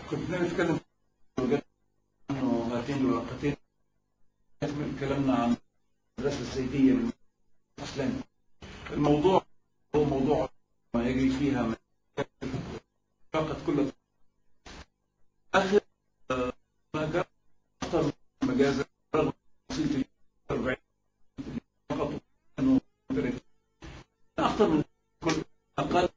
كنت نتكلم عنه هاتين الورقتين كلامنا عن المدرسة الزيدية من الإسلام الموضوع هو موضوع ما يجري فيها من فقط كل آخر ما جاء أكثر من مجازا رغم وصلت 40 فقط أنه أكثر من كل أقل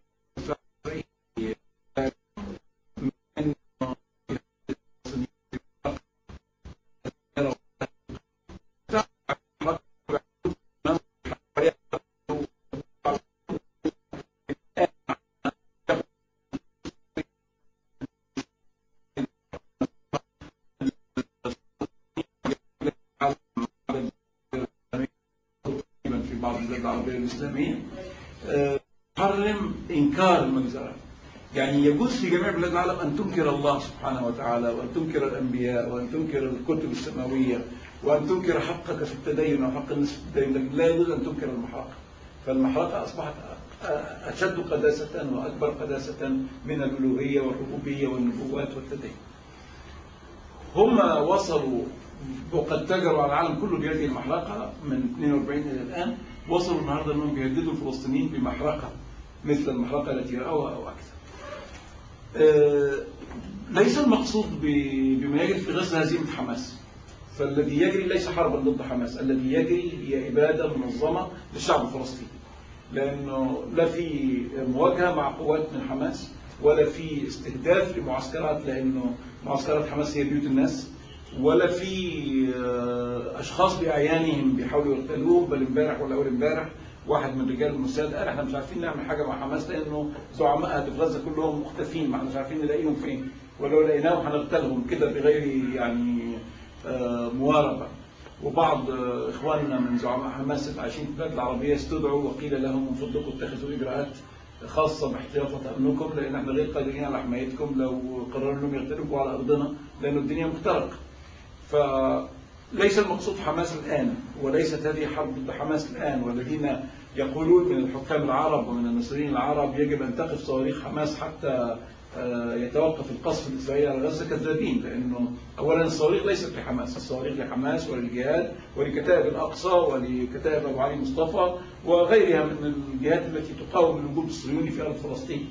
في بعض البلاد العربية الإسلامية حرم إنكار المجزرة يعني يجوز في جميع بلاد العالم أن تنكر الله سبحانه وتعالى وأن تنكر الأنبياء وأن تنكر الكتب السماوية وأن تنكر حقك في التدين وحق الناس في التدين لكن لا يجوز أن تنكر المحرقة فالمحرقة أصبحت أشد قداسة وأكبر قداسة من الألوهية والربوبية والنبوات والتدين هم وصلوا وقد تجروا على العالم كله بهذه المحرقة من 42 إلى الآن وصلوا النهاردة أنهم بيهددوا الفلسطينيين بمحرقة مثل المحرقة التي رأوها أو أكثر آه، ليس المقصود بما يجري في غزة هزيمة حماس فالذي يجري ليس حربا ضد حماس الذي يجري هي إبادة منظمة للشعب الفلسطيني لأنه لا في مواجهة مع قوات من حماس ولا في استهداف لمعسكرات لأنه معسكرات حماس هي بيوت الناس ولا في آه، أشخاص بأعيانهم بيحاولوا يقتلوهم بل امبارح ولا أول امبارح واحد من رجال الموساد قال احنا مش عارفين نعمل حاجة مع حماس لأنه زعمائها في غزة كلهم مختفين ما احنا مش عارفين نلاقيهم فين ولو لقيناهم هنقتلهم كده بغير يعني آه، مواربة وبعض آه، إخواننا من زعماء حماس اللي عايشين في البلاد العربية استدعوا وقيل لهم من فضلكم اتخذوا إجراءات خاصة باحتياطة أمنكم لأن احنا غير قادرين على حمايتكم لو قرروا أنهم يغتربوا على أرضنا لأن الدنيا مخترقة فليس المقصود حماس الآن وليست هذه حرب ضد حماس الآن والذين يقولون من الحكام العرب ومن المصريين العرب يجب أن تقف صواريخ حماس حتى آه، يتوقف القصف الإسرائيلي على غزة كذابين لأنه أولا الصواريخ ليست لحماس الصواريخ لحماس وللجهاد ولكتائب الأقصى ولكتائب أبو علي مصطفى وغيرها من الجهات التي تقاوم الوجود الصهيوني في أرض فلسطين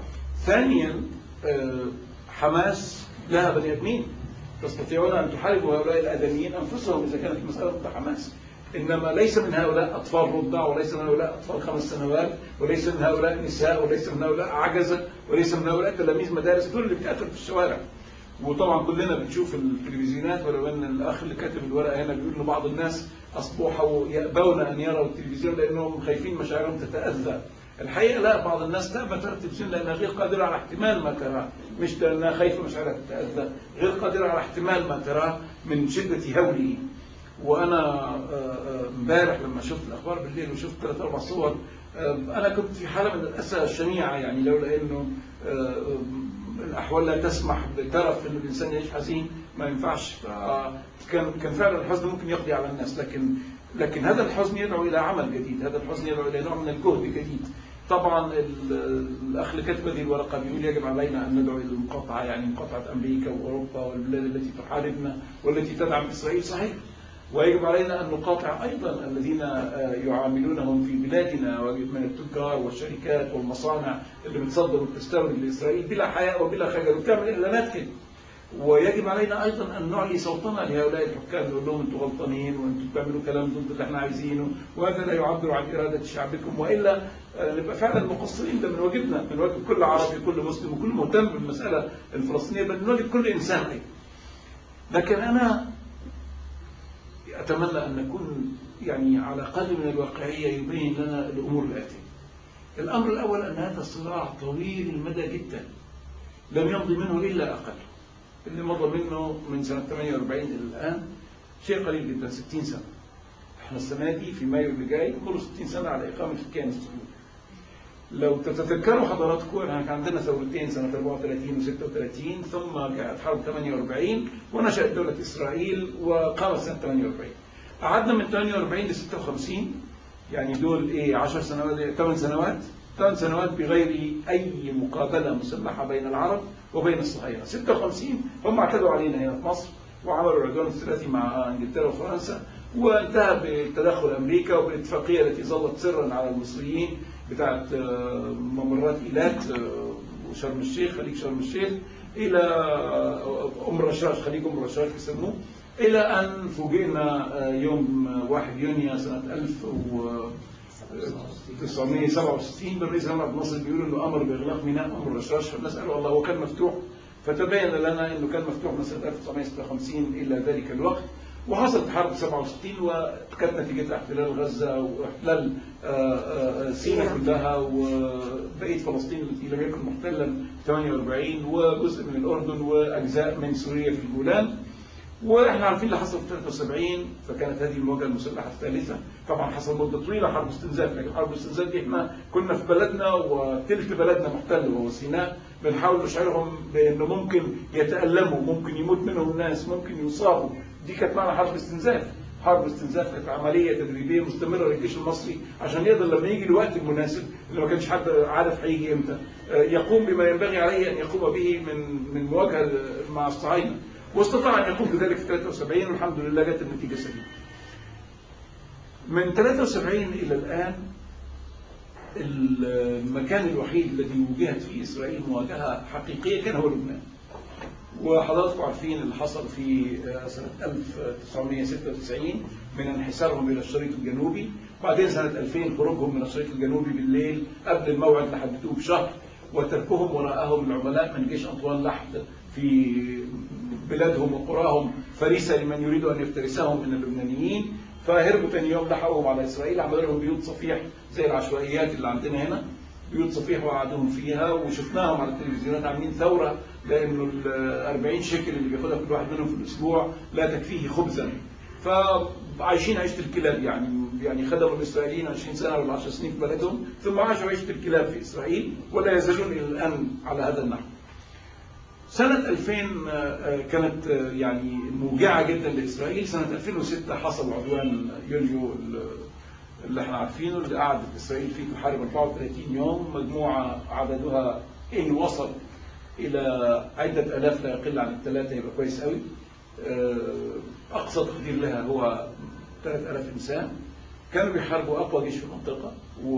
ثانيا آه، حماس لها بني آدمين تستطيعون أن تحاربوا هؤلاء الآدميين أنفسهم إذا كانت المسألة ضد حماس إنما ليس من هؤلاء أطفال رضع وليس من هؤلاء أطفال خمس سنوات وليس من هؤلاء نساء وليس من هؤلاء عجزة وليس من هؤلاء تلاميذ مدارس دول اللي بتقتل في الشوارع وطبعا كلنا بنشوف التلفزيونات ولو ان الاخ اللي كاتب الورقه هنا بيقول ان بعض الناس اصبحوا يأبون ان يروا التلفزيون لانهم خايفين مشاعرهم تتاذى الحقيقه لا بعض الناس تأبى ترى التلفزيون لانها غير قادره على احتمال ما تراه مش لانها خايفه مشاعرها تتاذى غير قادره على احتمال ما تراه من شده هوله وانا آه، آه، امبارح لما شفت الاخبار بالليل وشفت ثلاث اربع صور آه، انا كنت في حاله من الاسى الشنيعه يعني لولا انه آه، آه، الاحوال لا تسمح بترف ان الانسان يعيش حزين ما ينفعش كان كان فعلا الحزن ممكن يقضي على الناس لكن لكن هذا الحزن يدعو الى عمل جديد هذا الحزن يدعو الى نوع من الجهد جديد طبعا ال- الاخ اللي كتب هذه الورقه بيقول يجب علينا ان ندعو الى المقاطعه يعني مقاطعه امريكا واوروبا والبلاد التي تحاربنا والتي تدعم اسرائيل صحيح ويجب علينا أن نقاطع أيضا الذين آه، يعاملونهم في بلادنا من التجار والشركات والمصانع اللي بتصدر وبتستورد لإسرائيل بلا حياء وبلا خجل وبتعمل إعلانات كده ويجب علينا أيضا أن نعلي صوتنا لهؤلاء الحكام نقول لهم أنتم غلطانين وأنتم بتعملوا كلام ضد اللي احنا عايزينه وهذا لا يعبر عن إرادة شعبكم وإلا آه، نبقى فعلا مقصرين ده من واجبنا من واجب كل عربي كل مسلم وكل مهتم بالمسألة الفلسطينية بل من واجب كل إنسان أيضا لكن أنا أتمنى أن نكون يعني على قدر من الواقعية يبين لنا الأمور الآتية الأمر الأول أن هذا الصراع طويل المدى جدا لم يمضي منه إلا أقل اللي مضى منه من سنة 48 إلى الآن شيء قليل جدا 60 سنة احنا السنة دي في مايو اللي جاي مروا 60 سنة على إقامة الكيان السوري لو تتذكروا حضراتكم احنا كان عندنا ثورتين سنة 34 و 36 ثم جاءت حرب 48 ونشأت دولة إسرائيل وقامت سنة 48 قعدنا من 48 ل 56 يعني دول ايه 10 سنوات 8 سنوات ثمان سنوات بغير أي مقابلة مسلحة بين العرب وبين الصهاينة 56 هم اعتدوا علينا هنا في مصر وعملوا العدوان الثلاثي مع انجلترا وفرنسا وانتهى بتدخل امريكا وبالاتفاقيه التي ظلت سرا على المصريين بتاعت آه، ممرات ايلات آه، وشرم الشيخ خليج شرم الشيخ الى آه، ام رشاش خليج ام رشاش بيسموه الى ان فوجئنا آه، يوم 1 يونيو سنه 1967 بالرئيس جمال عبد الناصر بيقول انه امر باغلاق ميناء ام الرشاش فبنسال والله هو كان مفتوح فتبين لنا انه كان مفتوح من سنه 1956 الى ذلك الوقت وحصلت حرب 67 وكانت نتيجتها احتلال غزه واحتلال آه، آه، سيناء كلها وبقيه فلسطين التي لم يكن محتلا 48 وجزء من الاردن واجزاء من سوريا في الجولان واحنا عارفين اللي حصل في 73 فكانت هذه المواجهه المسلحه الثالثه طبعا حصل مده طويله حرب استنزاف لكن حرب الاستنزاف دي احنا كنا في بلدنا وثلث بلدنا محتل وهو سيناء بنحاول نشعرهم بانه ممكن يتالموا ممكن يموت منهم ناس ممكن يصابوا دي كانت معنى حرب استنزاف حرب استنزاف كانت عمليه تدريبيه مستمره للجيش المصري عشان يقدر لما يجي الوقت المناسب اللي ما كانش حد عارف هيجي امتى آه، يقوم بما ينبغي عليه ان يقوم به من من مواجهه مع الصهاينه واستطاع ان يقوم بذلك في 73 والحمد لله جت النتيجه سليمه. من 73 الى الان المكان الوحيد الذي وجهت فيه اسرائيل مواجهه حقيقيه كان هو لبنان. وحضراتكم عارفين اللي حصل في سنة 1996 من انحسارهم إلى الشريط الجنوبي بعدين سنة 2000 خروجهم من الشريط الجنوبي بالليل قبل الموعد اللي حددوه بشهر وتركهم وراءهم العملاء من جيش أنطوان لحد في بلادهم وقراهم فريسة لمن يريد أن يفترسهم من اللبنانيين فهربوا ثاني يوم لحقوهم على إسرائيل عملوا لهم بيوت صفيح زي العشوائيات اللي عندنا هنا بيوت صفيح وقعدوهم فيها وشفناهم على التلفزيونات عاملين ثوره لانه ال 40 شكل اللي بياخدها كل واحد منهم في الاسبوع لا تكفيه خبزا فعايشين عيشه الكلاب يعني يعني خدموا الاسرائيليين 20 سنه ولا 10 سنين في بلدهم ثم عاشوا عيشه الكلاب في اسرائيل ولا يزالون الى الان على هذا النحو. سنة 2000 آه، كانت آه، يعني موجعة جدا لإسرائيل سنة 2006 حصل عدوان يوليو اللي احنا عارفينه اللي قعدت إسرائيل فيه تحارب 34 يوم مجموعة عددها إن وصل إلى عدة آلاف لا يقل عن الثلاثة يبقى كويس قوي آه، أقصى تقدير لها هو 3000 إنسان كانوا بيحاربوا أقوى جيش في المنطقة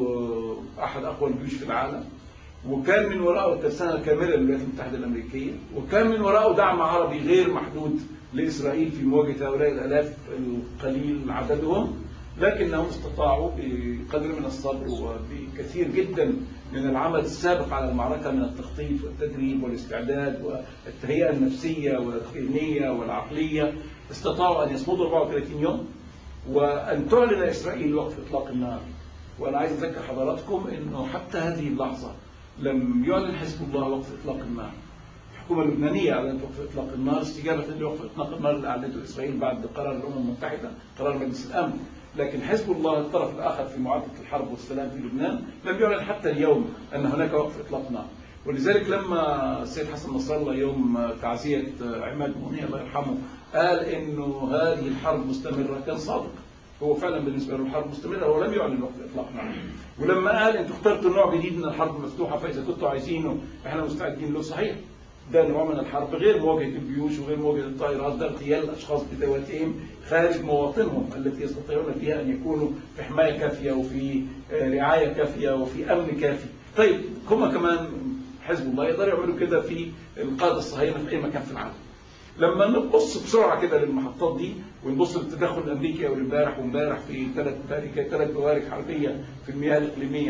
وأحد أقوى الجيوش في العالم وكان من وراءه الترسانة الكاملة للولايات المتحدة الأمريكية وكان من وراءه دعم عربي غير محدود لإسرائيل في مواجهة هؤلاء الآلاف القليل عددهم لكنهم استطاعوا بقدر من الصبر وبكثير جدا من العمل السابق على المعركة من التخطيط والتدريب والاستعداد والتهيئة النفسية والذهنية والعقلية استطاعوا أن يصمدوا 34 يوم وأن تعلن إسرائيل وقف إطلاق النار وأنا عايز أذكر حضراتكم أنه حتى هذه اللحظة لم يعلن حزب الله وقف إطلاق النار الحكومة اللبنانية أعلنت وقف إطلاق النار استجابة لوقف إطلاق النار اللي أعلنته إسرائيل بعد قرار الأمم المتحدة قرار مجلس الأمن لكن حزب الله الطرف الآخر في معادلة الحرب والسلام في لبنان لم يعلن حتى اليوم أن هناك وقف إطلاق نار ولذلك لما السيد حسن نصر الله يوم تعزية عماد منيع الله يرحمه قال انه هذه الحرب مستمرة كان صادق هو فعلا بالنسبة له الحرب مستمرة هو لم يعلن وقت إطلاق نار ولما قال انتوا اخترتوا نوع جديد من الحرب مفتوحة فإذا كنتوا عايزينه احنا مستعدين له صحيح ده نوع من الحرب غير مواجهة الجيوش وغير مواجهة الطائرات ده اغتيال الأشخاص بذواتهم خارج مواطنهم التي يستطيعون فيها أن يكونوا في حماية كافية وفي رعاية كافية وفي أمن كافي طيب هم كمان حزب الله يقدروا يعملوا كده في القادة الصهاينة في أي مكان في العالم لما نبص بسرعه كده للمحطات دي ونبص للتدخل الامريكي اول امبارح وامبارح في ثلاث ثلاث بوارق حربيه في المياه الاقليميه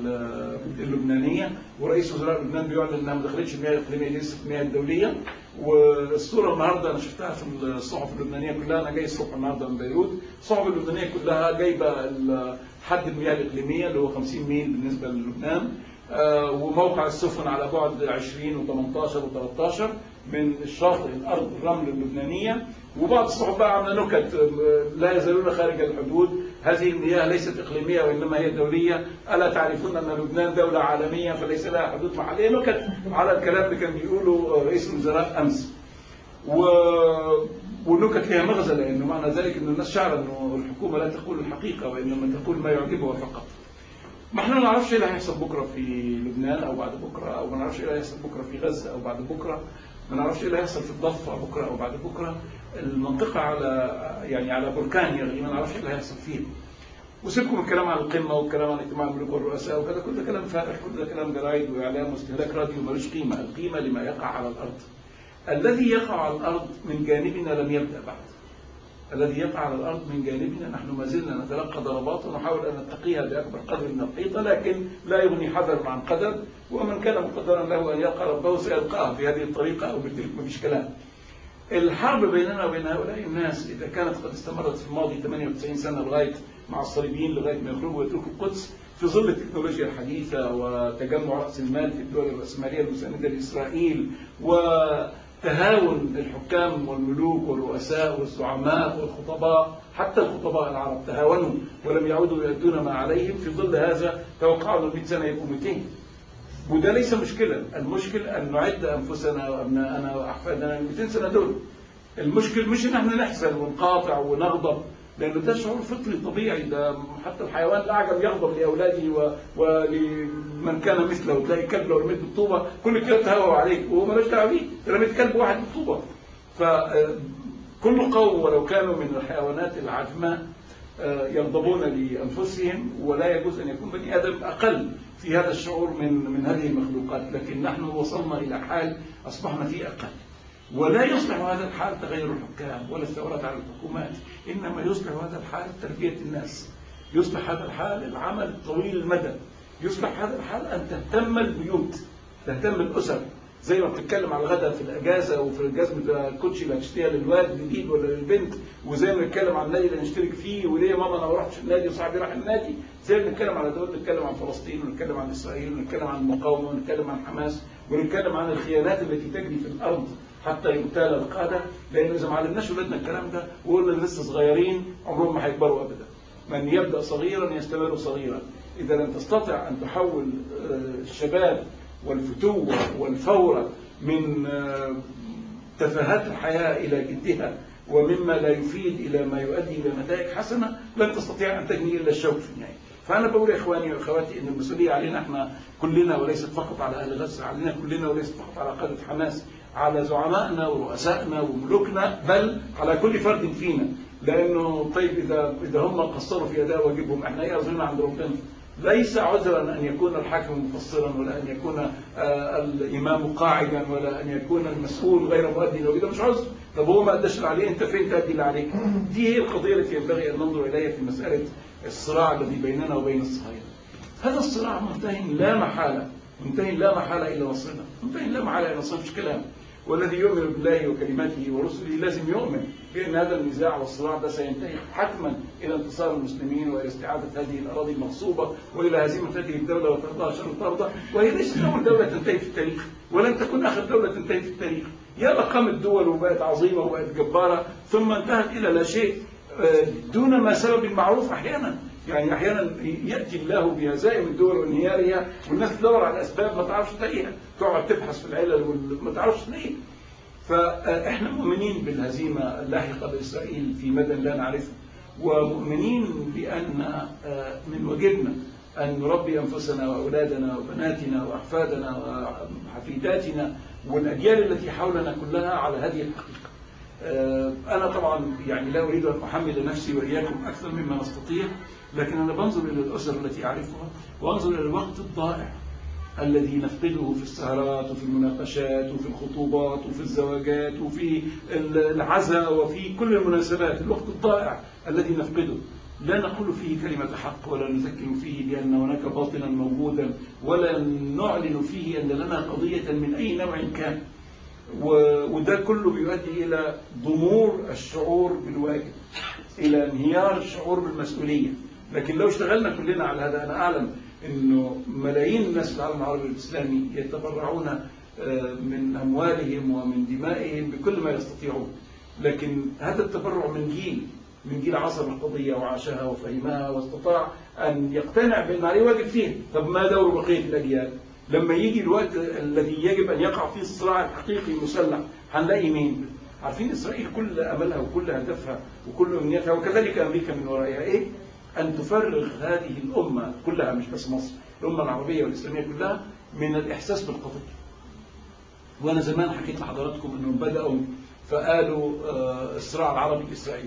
اللبنانيه ورئيس وزراء لبنان بيعلن انها ما دخلتش المياه الاقليميه دي لسه في المياه الدوليه والصوره النهارده انا شفتها في الصحف اللبنانيه كلها انا جاي الصبح النهارده من بيروت الصحف اللبنانيه كلها جايبه حد المياه الاقليميه اللي هو 50 ميل بالنسبه للبنان وموقع السفن على بعد 20 و18 و13 من الشاطئ الارض الرمل اللبنانيه وبعض الصحف بقى عامله نكت لا يزالون خارج الحدود هذه المياه ليست اقليميه وانما هي دوليه الا تعرفون ان لبنان دوله عالميه فليس لها حدود محليه نكت على الكلام اللي كان بيقوله رئيس الوزراء امس و والنكت لها مغزى لانه معنى ذلك ان الناس شعر انه الحكومه لا تقول الحقيقه وانما تقول ما يعجبها فقط ما احنا ما نعرفش ايه اللي هيحصل بكره في لبنان او بعد بكره او ما نعرفش ايه اللي هيحصل بكره في غزه او بعد بكره ما نعرفش ايه اللي هيحصل في الضفه بكره او بعد بكره المنطقه على يعني على بركان يغلي ما نعرفش ايه اللي هيحصل فيه وسيبكم الكلام عن القمه والكلام عن اجتماع الملوك والرؤساء وكذا كل ده كلام فارغ كل ده كلام جرايد واعلام واستهلاك راديو ملوش قيمه القيمه لما يقع على الارض الذي يقع على الارض من جانبنا لم يبدا بعد الذي يقع على الارض من جانبنا نحن ما زلنا نتلقى ضربات ونحاول ان نتقيها باكبر قدر من الحيطه لكن لا يغني حذر عن قدر ومن كان مقدرا له ان يلقى ربه سيلقاه في هذه الطريقه او بتلك ما فيش كلام. الحرب بيننا وبين هؤلاء الناس اذا كانت قد استمرت في الماضي 98 سنه لغايه مع الصليبيين لغايه ما يخرجوا ويتركوا القدس في ظل التكنولوجيا الحديثه وتجمع راس المال في الدول الراسماليه المسانده لاسرائيل وتهاون الحكام والملوك والرؤساء والزعماء والخطباء حتى الخطباء العرب تهاونوا ولم يعودوا يؤدون ما عليهم في ظل هذا توقعوا انه 100 سنه يبقوا 200 وده ليس مشكلة المشكل أن نعد أنفسنا وأبناءنا وأحفادنا ال 200 سنة دول المشكل مش إن احنا نحزن ونقاطع ونغضب لأنه ده شعور فطري طبيعي ده حتى الحيوان الأعجب يغضب لأولاده و... ولمن كان مثله تلاقي كلب لو رميت بالطوبة كل الكلاب تهوى عليك وهو مالوش دعوة بيه رميت كلب واحد بالطوبة فكل قوم ولو كانوا من الحيوانات العجماء يغضبون لأنفسهم ولا يجوز أن يكون بني آدم أقل في هذا الشعور من من هذه المخلوقات لكن نحن وصلنا إلى حال أصبحنا فيه أقل ولا يصلح هذا الحال تغير الحكام ولا الثورات على الحكومات إنما يصلح هذا الحال تربية الناس يصلح هذا الحال العمل الطويل المدى يصلح هذا الحال أن تهتم البيوت تهتم الأسر زي ما بتتكلم على الغداء في الاجازه وفي الجزمه الكوتشي اللي هتشتريها للواد الجديد ولا للبنت وزي ما بنتكلم على النادي اللي هنشترك فيه وليه يا ماما انا ما رحتش النادي وصاحبي راح النادي زي ما بنتكلم على دول بنتكلم عن فلسطين ونتكلم عن اسرائيل ونتكلم عن المقاومه ونتكلم عن حماس ونتكلم عن الخيانات التي تجري في الارض حتى يغتال القاده لانه اذا ما علمناش ولادنا الكلام ده وقلنا لسه صغيرين عمرهم ما هيكبروا ابدا من يبدا صغيرا يستمر صغيرا اذا لم تستطع ان تحول الشباب والفتوة والفورة من تفاهات الحياة إلى جدها ومما لا يفيد إلى ما يؤدي إلى نتائج حسنة لن تستطيع أن تجني إلا الشوك في النهاية فأنا بقول يا إخواني وأخواتي إن المسؤولية علينا إحنا كلنا وليست فقط على أهل غزة علينا كلنا وليست فقط على قادة حماس على زعمائنا ورؤسائنا وملوكنا بل على كل فرد فينا لأنه طيب إذا إذا هم قصروا في أداء واجبهم إحنا إيه أظن عند ربنا ليس عذرا أن يكون الحاكم مقصرا ولا أن يكون الإمام قاعدا ولا أن يكون المسؤول غير مؤدي لو ده مش عذر طب هو ما أداش اللي عليه أنت فين تأدي اللي عليك دي هي القضية التي ينبغي أن ننظر إليها في مسألة الصراع الذي بيننا وبين الصهاينة هذا الصراع منتهي لا محالة منتهي لا محالة إلى نصرنا منتهي لا محالة إلى نصرنا مش كلام والذي يؤمن بالله وكلماته ورسله لازم يؤمن بأن هذا النزاع والصراع ده سينتهي حتما إلى انتصار المسلمين وإلى استعادة هذه الأراضي المغصوبة وإلى هزيمة هذه الدولة وترضاها شر ترضى وهي ليست أول دولة تنتهي في التاريخ ولن تكون آخر دولة تنتهي في التاريخ يا قامت دول وبقت عظيمة وبقت جبارة ثم انتهت إلى لا شيء دون ما سبب معروف أحيانا يعني احيانا ياتي الله بهزائم الدول وانهيارها والناس تدور على اسباب ما تعرفش تلاقيها تقعد تبحث في العلل وما تعرفش تلاقيها فاحنا مؤمنين بالهزيمه اللاحقه باسرائيل في مدى لا نعرفه ومؤمنين بان من واجبنا ان نربي انفسنا واولادنا وبناتنا واحفادنا وحفيداتنا والاجيال التي حولنا كلها على هذه الحقيقه أنا طبعا يعني لا أريد أن أحمل نفسي وإياكم أكثر مما نستطيع لكن أنا بنظر إلى الأسر التي أعرفها وأنظر إلى الوقت الضائع الذي نفقده في السهرات وفي المناقشات وفي الخطوبات وفي الزواجات وفي العزاء وفي كل المناسبات الوقت الضائع الذي نفقده لا نقول فيه كلمة حق ولا نذكر فيه بأن هناك باطلا موجودا ولا نعلن فيه أن لنا قضية من أي نوع كان وده كله بيؤدي إلى ضمور الشعور بالواجب إلى انهيار الشعور بالمسؤولية لكن لو اشتغلنا كلنا على هذا أنا أعلم أنه ملايين الناس في العالم العربي الإسلامي يتبرعون من أموالهم ومن دمائهم بكل ما يستطيعون لكن هذا التبرع من جيل من جيل عصر القضية وعاشها وفهمها واستطاع أن يقتنع بأن عليه واجب فيه طب ما دور بقية الأجيال لما يجي الوقت الذي يجب أن يقع فيه الصراع الحقيقي المسلح هنلاقي مين؟ عارفين إسرائيل كل أملها وكل هدفها وكل أمنيتها وكذلك أمريكا من ورائها إيه؟ أن تفرغ هذه الأمة كلها مش بس مصر الأمة العربية والإسلامية كلها من الإحساس بالقضية وأنا زمان حكيت لحضراتكم أنهم بدأوا فقالوا آه، الصراع العربي الإسرائيلي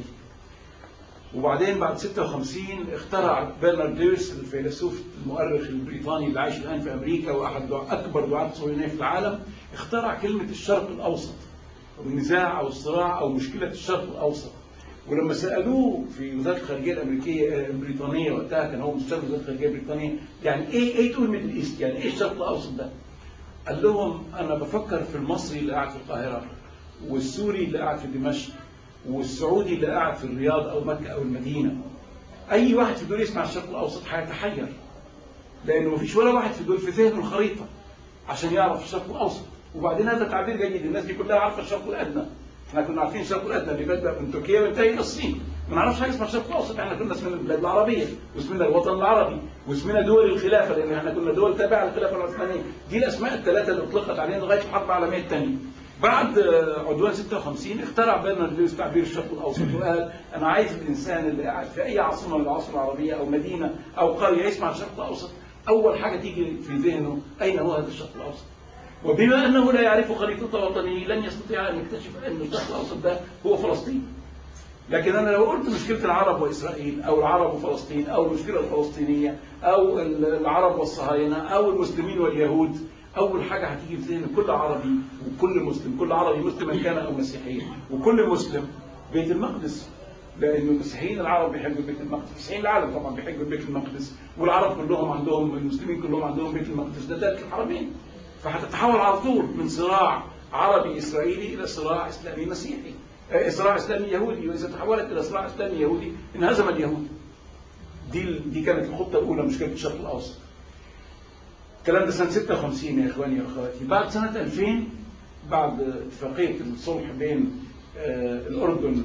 وبعدين بعد 56 اخترع برنارد لويس الفيلسوف المؤرخ البريطاني اللي عايش الآن في أمريكا وأحد أكبر دعاة الصهيونية في العالم اخترع كلمة الشرق الأوسط النزاع أو الصراع أو مشكلة الشرق الأوسط ولما سالوه في وزاره الخارجيه الامريكيه البريطانيه وقتها كان هو مستشار وزاره الخارجيه البريطانيه يعني ايه ايه تقول ميدل ايست يعني ايه الشرق الاوسط ده؟ قال لهم انا بفكر في المصري اللي قاعد في القاهره والسوري اللي قاعد في دمشق والسعودي اللي قاعد في الرياض او مكه او المدينه اي واحد في دول يسمع الشرق الاوسط هيتحير لانه مفيش ولا واحد في دول في ذهنه الخريطه عشان يعرف الشرق الاوسط وبعدين هذا تعبير جيد الناس دي كلها عارفه الشرق الادنى احنا كنا عارفين الشرق الادنى اللي بدا من تركيا وينتهي الى الصين ما نعرفش حاجه اسمها الشرق الاوسط احنا كنا اسمنا البلاد العربيه واسمنا الوطن العربي واسمنا دول الخلافه لان احنا كنا دول تابعه للخلافه العثمانيه دي الاسماء الثلاثه اللي اطلقت علينا لغايه الحرب العالميه الثانيه بعد عدوان 56 اخترع برنارد لويس تعبير الشرق الاوسط وقال انا عايز الانسان اللي قاعد في اي عاصمه من العاصمه العربيه او مدينه او قريه يسمع الشرق الاوسط اول حاجه تيجي في ذهنه اين هو هذا الشرق الاوسط وبما أنه لا يعرف خريطة وطنه لن يستطيع أن يكتشف أن الشرق الأوسط ده هو فلسطين لكن أنا لو قلت مشكلة العرب وإسرائيل أو العرب وفلسطين أو المشكلة الفلسطينية أو العرب والصهاينة أو المسلمين واليهود أول حاجة هتيجي في ذهن كل عربي وكل مسلم كل عربي مسلما كان أو مسيحيا وكل مسلم بيت المقدس لأن المسيحيين العرب بيحبوا بيت المقدس المسيحيين العالم طبعا بيحبوا بيت المقدس والعرب كلهم عندهم المسلمين كلهم عندهم بيت المقدس ده ذلك الحرمين فهتتحول على طول من صراع عربي إسرائيلي إلى صراع إسلامي مسيحي صراع إسلامي يهودي وإذا تحولت إلى صراع إسلامي يهودي انهزم اليهود دي دي كانت الخطة الأولى مشكلة الشرق الأوسط الكلام ده سنة 56 يا إخواني وأخواتي بعد سنة 2000 بعد اتفاقية الصلح بين الأردن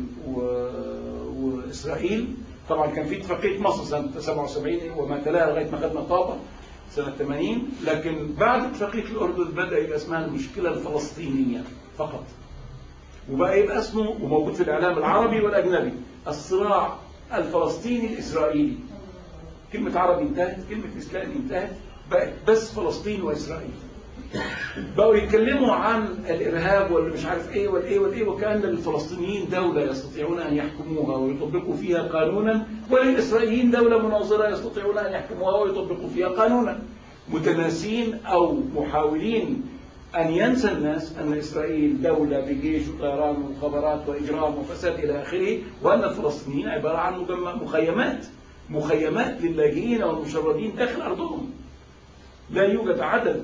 وإسرائيل طبعا كان في اتفاقية مصر سنة 77 وما تلاها لغاية ما خدنا طابة سنة 80 لكن بعد اتفاقية الأردن بدأ يبقى اسمها المشكلة الفلسطينية فقط وبقى يبقى اسمه وموجود في الإعلام العربي والأجنبي الصراع الفلسطيني الإسرائيلي كلمة عربي انتهت كلمة إسلامي انتهت بقت بس فلسطين وإسرائيل بقوا يتكلموا عن الإرهاب واللي مش عارف إيه والإيه والإيه وكأن للفلسطينيين دولة يستطيعون أن يحكموها ويطبقوا فيها قانونا وللإسرائيليين دولة مناظرة يستطيعون أن يحكموها ويطبقوا فيها قانونا متناسين أو محاولين أن ينسى الناس أن إسرائيل دولة بجيش وطيران ومخابرات وإجرام وفساد إلى آخره وأن الفلسطينيين عبارة عن مخيمات مخيمات للاجئين والمشردين داخل أرضهم لا يوجد عدد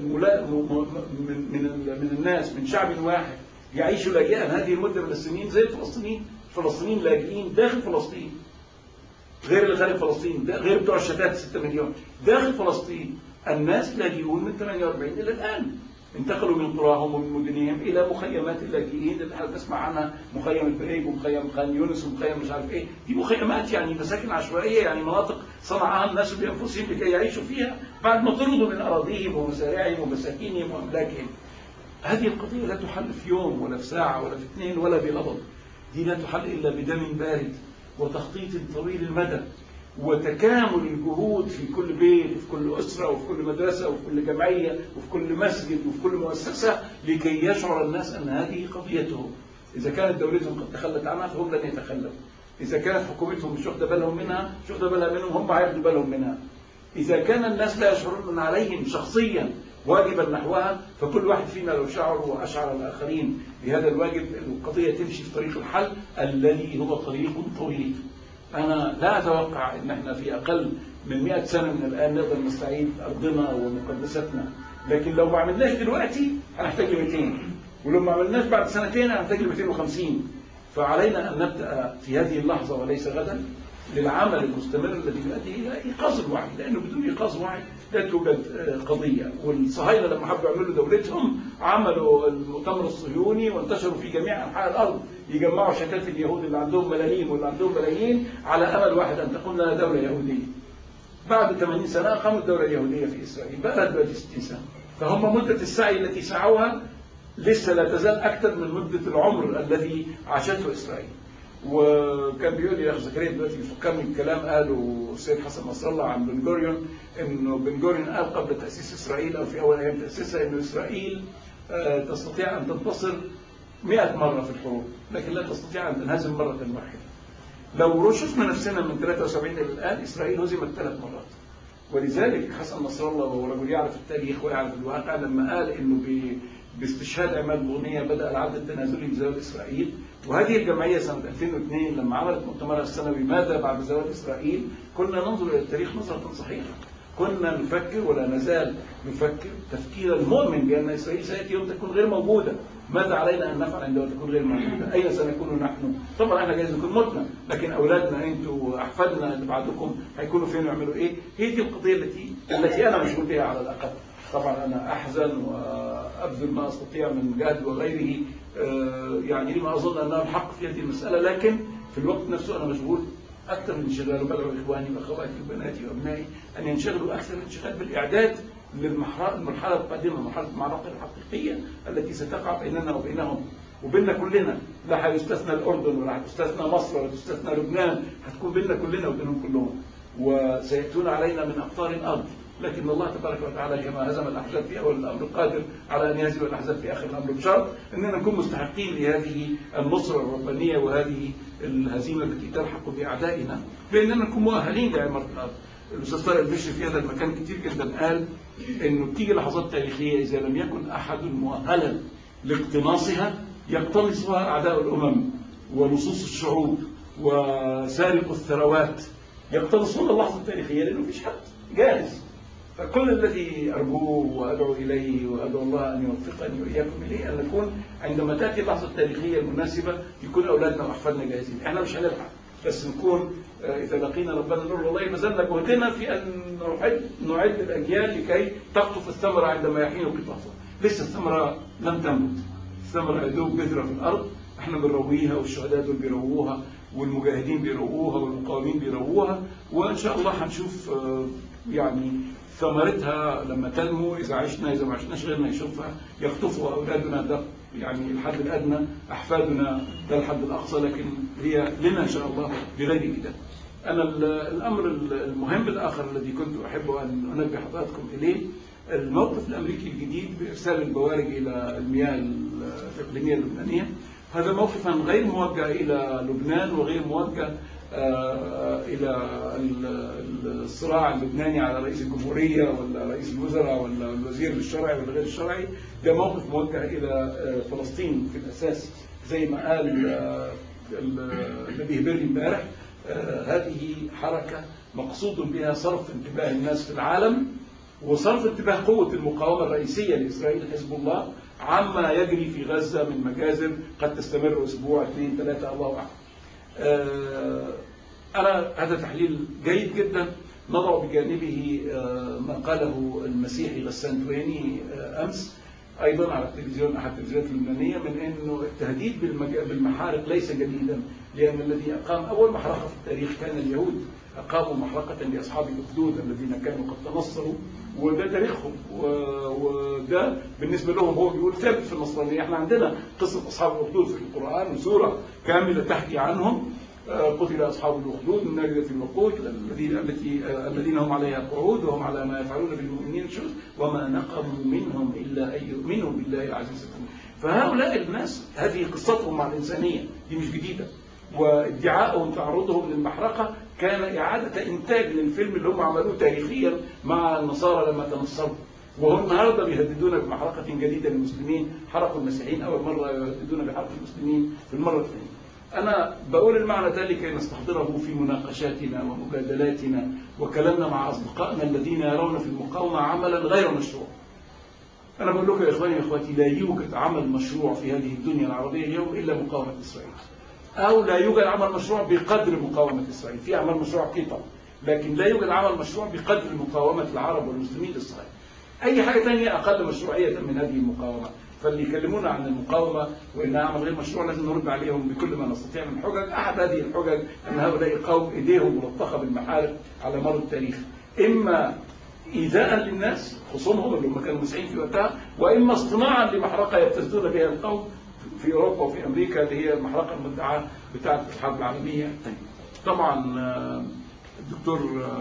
من من الناس من شعب واحد يعيش لاجئا هذه المده من السنين زي الفلسطينيين الفلسطينيين لاجئين داخل فلسطين غير اللي خارج فلسطين غير بتوع الشتات 6 مليون داخل فلسطين الناس لاجئون من 48 الى الان انتقلوا من قراهم ومن مدنهم الى مخيمات اللاجئين اللي احنا بنسمع عنها مخيم البريج ومخيم خان يونس ومخيم مش عارف ايه دي مخيمات يعني مساكن عشوائيه يعني مناطق صنعها الناس بانفسهم لكي يعيشوا فيها بعد ما طردوا من اراضيهم ومزارعهم ومساكنهم واملاكهم هذه القضيه لا تحل في يوم ولا في ساعه ولا في اثنين ولا بلفظ دي لا تحل الا بدم بارد وتخطيط طويل المدى وتكامل الجهود في كل بيت وفي كل أسرة وفي كل مدرسة وفي كل جمعية وفي كل مسجد وفي كل مؤسسة لكي يشعر الناس أن هذه قضيتهم إذا كانت دولتهم قد تخلت عنها فهم لن يتخلوا إذا كانت حكومتهم مش واخدة بالهم منها مش واخدة بالها منهم هم هياخدوا بالهم منها إذا كان الناس لا يشعرون أن عليهم شخصيا واجبا نحوها فكل واحد فينا لو شعر وأشعر الآخرين بهذا الواجب القضية تمشي في طريق الحل الذي هو طريق طويل أنا لا أتوقع أن احنا في أقل من 100 سنة من الآن نقدر نستعيد أرضنا ومقدساتنا لكن لو ما عملناش دلوقتي هنحتاج ل 200 ولو ما عملناش بعد سنتين هنحتاج ل 250 فعلينا أن نبدأ في هذه اللحظة وليس غدا للعمل المستمر الذي يؤدي إلى إيقاظ الوعي لأنه بدون إيقاظ وعي لا توجد قضية والصهاينة لما حبوا يعملوا دولتهم عملوا المؤتمر الصهيوني وانتشروا في جميع أنحاء الأرض يجمعوا شتات اليهود اللي عندهم ملايين واللي عندهم ملايين على أمل واحد أن تكون لنا دولة يهودية بعد 80 سنة قامت الدولة اليهودية في إسرائيل بقى لها دلوقتي 60 سنة فهم مدة السعي التي سعوها لسه لا تزال أكثر من مدة العمر الذي عاشته إسرائيل وكان بيقول لي يا اخ زكريا دلوقتي بيفكرني بكلام قاله السيد حسن نصر الله عن بن جوريون انه بن جوريون قال قبل تاسيس اسرائيل او في اول ايام تاسيسها انه اسرائيل آه، تستطيع ان تنتصر 100 مره في الحروب لكن لا تستطيع ان تنهزم مره واحده. لو شفنا نفسنا من 73 الى الان اسرائيل هزمت ثلاث مرات. ولذلك حسن نصر الله وهو رجل يعرف التاريخ ويعرف الواقع لما قال انه ب- باستشهاد عماد بغنية بدأ العد التنازلي بزوال إسرائيل وهذه الجمعية سنة 2002 لما عملت مؤتمرها السنوي ماذا بعد زوال إسرائيل كنا ننظر إلى التاريخ نظرة صحيحة كنا نفكر ولا نزال نفكر تفكير المؤمن بأن إسرائيل سيأتي يوم تكون غير موجودة ماذا علينا أن نفعل عندما تكون غير موجودة أين سنكون نحن طبعا احنا جايز نكون متنا لكن أولادنا أنتوا وأحفادنا اللي بعدكم هيكونوا فين ويعملوا إيه هي دي القضية التي التي أنا مشغول بها على الأقل طبعا أنا أحزن وأبذل ما أستطيع من جهد وغيره آه، يعني لما أظن أنه الحق في هذه المسألة لكن في الوقت نفسه أنا مشغول أكثر من انشغال وبدعو إخواني وأخواتي وبناتي وأبنائي أن ينشغلوا أكثر انشغال بالإعداد للمرحلة المرحلة القادمة مرحلة المعركة الحقيقية التي ستقع بيننا وبينهم وبيننا كلنا لا هيستثنى الأردن ولا هتستثنى مصر ولا تستثنى لبنان هتكون بيننا كلنا وبينهم كلهم وسيأتون علينا من أقطار الأرض لكن الله تبارك وتعالى كما هزم الأحزاب في أول الأمر قادر على أن يهزم الأحزاب في آخر الأمر بشرط أننا نكون مستحقين لهذه النصرة الربانية وهذه الهزيمة التي تلحق بأعدائنا بأننا نكون مؤهلين لعمارة الأرض الأستاذ طارق البشري في هذا المكان كتير جدا قال أنه بتيجي لحظات تاريخية إذا لم يكن أحد مؤهلا لاقتناصها يقتنصها أعداء الأمم ولصوص الشعوب وسارق الثروات يقتنصون اللحظة التاريخية لأنه مفيش حد جاهز فكل الذي أرجوه وأدعو إليه وأدعو الله أن يوفقني وإياكم إليه أن نكون عندما تأتي اللحظة التاريخية المناسبة يكون أولادنا وأحفادنا جاهزين إحنا مش هنلحق بس نكون آه، إذا لقينا ربنا نقول والله ما زلنا جهدنا في أن نعد نعد الأجيال لكي تقطف الثمرة عندما يحين قطافها لسه الثمرة لم تنبت الثمرة يا دوب بذرة في الأرض احنا بنرويها والشهداء دول بيرووها والمجاهدين بيرووها والمقاومين بيرووها وإن شاء الله هنشوف آه، يعني ثمرتها لما تنمو إذا عشنا إذا ما عشناش غيرنا يشوفها يخطفها أولادنا ده يعني الحد الأدنى أحفادنا ده الحد الأقصى لكن هي لنا إن شاء الله بغير كده أنا ال- الأمر ال- المهم الآخر الذي كنت أحب أن أنبه حضراتكم إليه الموقف الأمريكي الجديد بإرسال البوارج إلى المياه الإقليمية اللبنانية هذا موقفا غير موجه إلى لبنان وغير موجه آه، إلى ال- الصراع اللبناني على رئيس الجمهورية ولا رئيس الوزراء ولا الوزير الشرعي ولا غير الشرعي ده موقف موجه إلى آه، فلسطين في الأساس زي ما قال آه، ال- النبي بري امبارح آه، هذه حركة مقصود بها صرف انتباه الناس في العالم وصرف انتباه قوة المقاومة الرئيسية لإسرائيل حزب الله عما يجري في غزة من مجازر قد تستمر أسبوع اثنين ثلاثة الله أعلم آه، أنا هذا تحليل جيد جدا نضع بجانبه آه، ما قاله المسيحي غسان تويني آه، أمس أيضا على التلفزيون أحد التلفزيونات اللبنانية من أنه التهديد بالمج- بالمحارق ليس جديدا لأن الذي أقام أول محرقة في التاريخ كان اليهود أقاموا محرقة لأصحاب الأخدود الذين كانوا قد تنصروا وده تاريخهم و- وده بالنسبة لهم هو بيقول ثابت في النصرانية احنا عندنا قصة أصحاب الأخدود في القرآن وسورة كاملة تحكي عنهم آه، قتل أصحاب الأخدود من نجدة الوقود الذين التي آه، الذين هم عليها قعود وهم على ما يفعلون بالمؤمنين شهود وما نقموا منهم إلا أن يؤمنوا بالله العزيز الحكيم فهؤلاء الناس هذه قصتهم مع الإنسانية دي مش جديدة وادعائهم تعرضهم للمحرقة كان إعادة إنتاج للفيلم اللي هم عملوه تاريخيا مع النصارى لما تنصروا وهم النهارده بيهددون بمحرقة جديدة للمسلمين حرقوا المسيحيين أول مرة يهددون بحرق المسلمين في المرة الثانية أنا بقول المعنى ده لكي نستحضره في مناقشاتنا ومجادلاتنا وكلامنا مع أصدقائنا الذين يرون في المقاومة عملا غير مشروع أنا بقول لكم يا إخواني يا إخواتي لا يوجد عمل مشروع في هذه الدنيا العربية اليوم إلا مقاومة إسرائيل أو لا يوجد عمل مشروع بقدر مقاومة إسرائيل في أعمال مشروع كتير طبعا لكن لا يوجد عمل مشروع بقدر مقاومة العرب والمسلمين لإسرائيل أي حاجة تانية أقل مشروعية من هذه المقاومة فاللي يكلمونا عن المقاومة وإنها عمل غير مشروع لازم نرد عليهم بكل ما نستطيع من حجج أحد هذه الحجج أن هؤلاء قوم إيديهم ملطخة بالمحارق على مر التاريخ إما إيذاء للناس خصومهم اللي هم كانوا مسيحيين في وقتها وإما اصطناعا لمحرقة يبتزون بها القوم في اوروبا وفي امريكا اللي هي المحرقه المدعاه بتاعه الحرب العالميه الثانيه. طبعا آه، الدكتور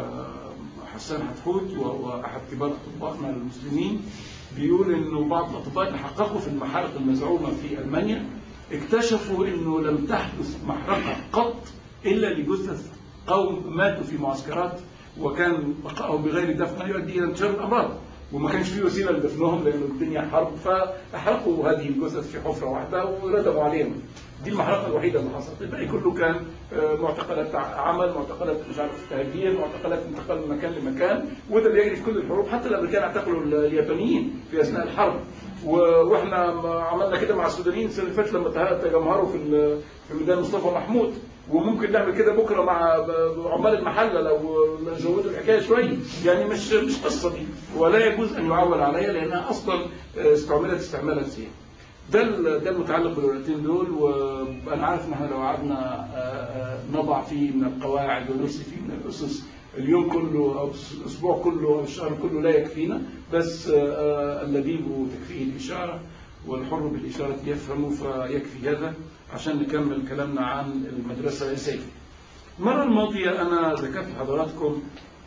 آه، حسان حتحوت وهو احد كبار اطبائنا المسلمين بيقول انه بعض الاطباء اللي حققوا في المحارق المزعومه في المانيا اكتشفوا انه لم تحدث محرقه قط الا لجثث قوم ماتوا في معسكرات وكان بقائهم بغير دفن يؤدي الى انتشار الامراض وما كانش في وسيله لدفنهم لانه الدنيا حرب فاحرقوا هذه الجثث في حفره واحده وردموا عليهم دي المحرقه الوحيده اللي حصلت الباقي كله كان آه، معتقلات عمل معتقلات مش عارف تهجير معتقلات انتقال من مكان لمكان وده اللي يجري في كل الحروب حتى الامريكان اعتقلوا اليابانيين في اثناء الحرب و- واحنا ما عملنا كده مع السودانيين السنه اللي فاتت لما ته- تجمهروا في ال- في ميدان مصطفى محمود وممكن نعمل كده بكره مع ب- عمال المحله لو زودوا الحكايه شويه يعني مش مش قصه دي ولا يجوز ان يعول عليها لانها اصلا استعملت استعمالا سيئا ده ال- ده المتعلق بالورقتين دول وانا عارف ان احنا لو قعدنا آه، آه، نضع فيه من القواعد ونرسي فيه من الاسس اليوم كله او الاسبوع كله او الشهر كله لا يكفينا بس آه، آه، اللبيب تكفيه الاشاره والحر بالاشاره يفهم فيكفي هذا عشان نكمل كلامنا عن المدرسه السيفيه. المره الماضيه انا ذكرت لحضراتكم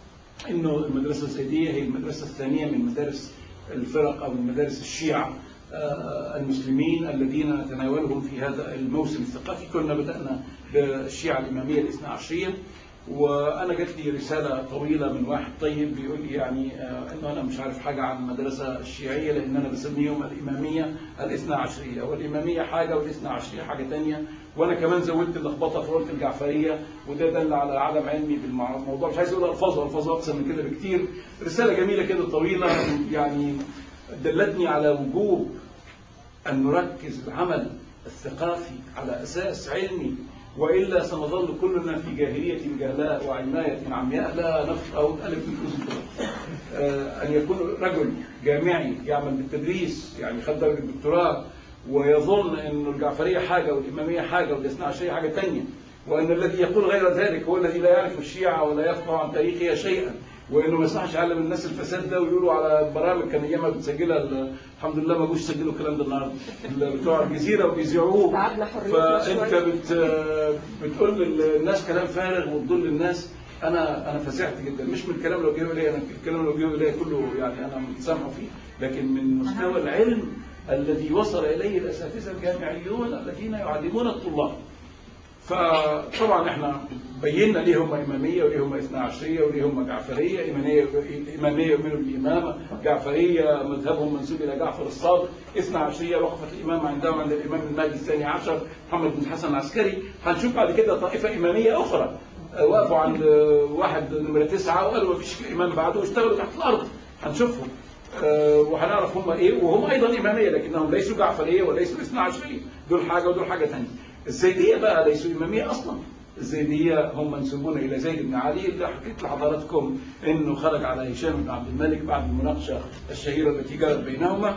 انه المدرسه الزيديه هي المدرسه الثانيه من مدارس الفرق او من مدارس الشيعه آه، المسلمين الذين نتناولهم في هذا الموسم الثقافي كنا بدانا بالشيعه الاماميه الاثنا عشريه وانا جات لي رساله طويله من واحد طيب بيقول لي يعني آه، انه انا مش عارف حاجه عن المدرسه الشيعيه لان انا بسميهم الاماميه الاثنا عشريه والاماميه حاجه والاثنا عشريه حاجه ثانيه وانا كمان زودت اللخبطه فقلت الجعفريه وده دل على عدم علمي بالموضوع مش عايز اقول الفاظ الفاظ اقصر من كده بكتير رساله جميله كده طويله يعني دلتني على وجوب أن نركز العمل الثقافي على أساس علمي وإلا سنظل كلنا في جاهلية جهلاء وعماية عمياء لا نفقه ألف من كل آه، أن يكون رجل جامعي يعمل بالتدريس يعني خد درجة دكتوراه ويظن أن الجعفرية حاجة والإمامية حاجة والاثنى عشرية حاجة ثانية وأن الذي يقول غير ذلك هو الذي لا يعرف الشيعة ولا يفقه عن تاريخها شيئا وانه ما يصحش يعلم الناس الفساد ده ويقولوا على برامج كان ايامها بتسجلها ال- الحمد لله ما جوش يسجلوا الكلام ده النهارده ال- بتوع الجزيره وبيذيعوه تعبنا حريتنا فانت شوية. بت بتقول للناس كلام فارغ وتضل الناس انا انا فزعت جدا مش من الكلام اللي جه الي انا الكلام اللي جه الي كله يعني انا متسامحه فيه لكن من مستوى العلم الذي وصل اليه الاساتذه الجامعيون الذين يعلمون الطلاب فطبعا احنا بينا ليه هم اماميه وليه هم اثنا عشريه وليه هم جعفريه اماميه اماميه يؤمنوا بالامامه جعفريه مذهبهم منسوب الى جعفر الصادق اثنا عشريه وقفت الامامه عندهم عند الامام المهدي الثاني عشر محمد بن الحسن العسكري هنشوف بعد كده طائفه اماميه اخرى آه، وقفوا عند آه، واحد نمره تسعه وقالوا ما فيش امام بعده واشتغلوا تحت الارض هنشوفهم آه، وهنعرف هم ايه وهم ايضا اماميه لكنهم ليسوا جعفريه وليسوا اثنا عشريه دول حاجه ودول حاجه ثانيه الزيديه بقى ليسوا اماميه اصلا الزيدية هم منسوبون إلى زيد بن علي اللي حكيت لحضراتكم إنه خرج على هشام بن عبد الملك بعد المناقشة الشهيرة التي جرت بينهما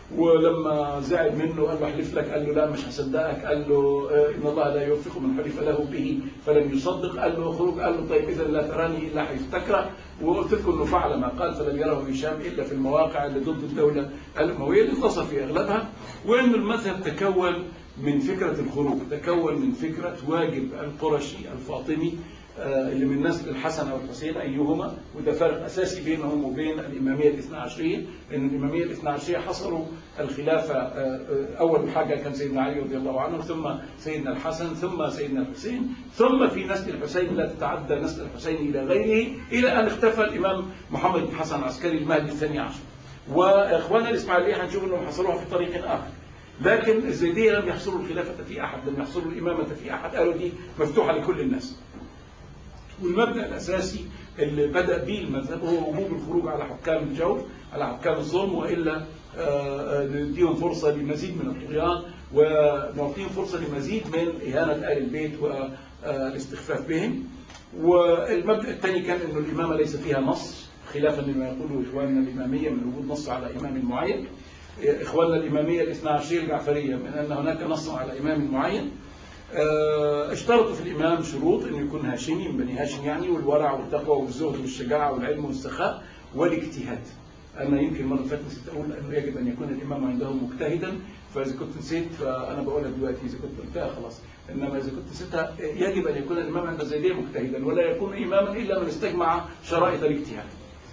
ولما زعل منه قال له احلف لك قال له لا مش هصدقك قال له آه، ان الله لا يوفق من حلف له به فلم يصدق قال له اخرج قال له طيب اذا لا تراني الا حيث تكره وقلت لكم انه فعل ما قال فلم يره هشام الا في المواقع اللي ضد الدوله الامويه اللي انتصر في اغلبها وان المذهب تكون من فكره الخروج تكون من فكره واجب القرشي الفاطمي آه، اللي من نسل الحسن او الحسين ايهما وده فرق اساسي بينهم وبين الاماميه الاثنا عشريه لان الاماميه الاثنا عشريه حصروا الخلافه آه، آه، اول حاجه كان سيدنا علي رضي الله عنه ثم سيدنا الحسن ثم سيدنا الحسين ثم في نسل الحسين لا تتعدى نسل الحسين الى غيره الى ان اختفى الامام محمد بن حسن العسكري المهدي الثاني عشر واخواننا الاسماعيليه هنشوف انهم حصروها في طريق اخر لكن الزيديه لم يحصروا الخلافه في احد لم يحصروا الامامه في احد قالوا دي مفتوحه لكل الناس والمبدا الاساسي اللي بدا به المذهب هو وجوب الخروج على حكام الجور على حكام الظلم والا آه، آه، نديهم فرصه لمزيد من الطغيان ونعطيهم فرصه لمزيد من اهانه ال البيت والاستخفاف بهم والمبدا الثاني كان انه الامامه ليس فيها نص خلافا لما يقوله اخواننا الاماميه من وجود نص على امام معين اخواننا الاماميه الاثنا عشريه الجعفريه من ان هناك نص على امام معين آه، اشترطوا في الإمام شروط أنه يكون هاشمي من بني هاشم يعني والورع والتقوى والزهد والشجاعة والعلم والسخاء والاجتهاد انا يمكن المره اللي فاتت نسيت اقول انه يجب ان يكون الامام عنده مجتهدا فاذا كنت نسيت فانا بقولها دلوقتي اذا كنت قلتها خلاص انما اذا كنت نسيتها يجب ان يكون الامام عند الزيديه مجتهدا ولا يكون اماما الا من استجمع شرائط الاجتهاد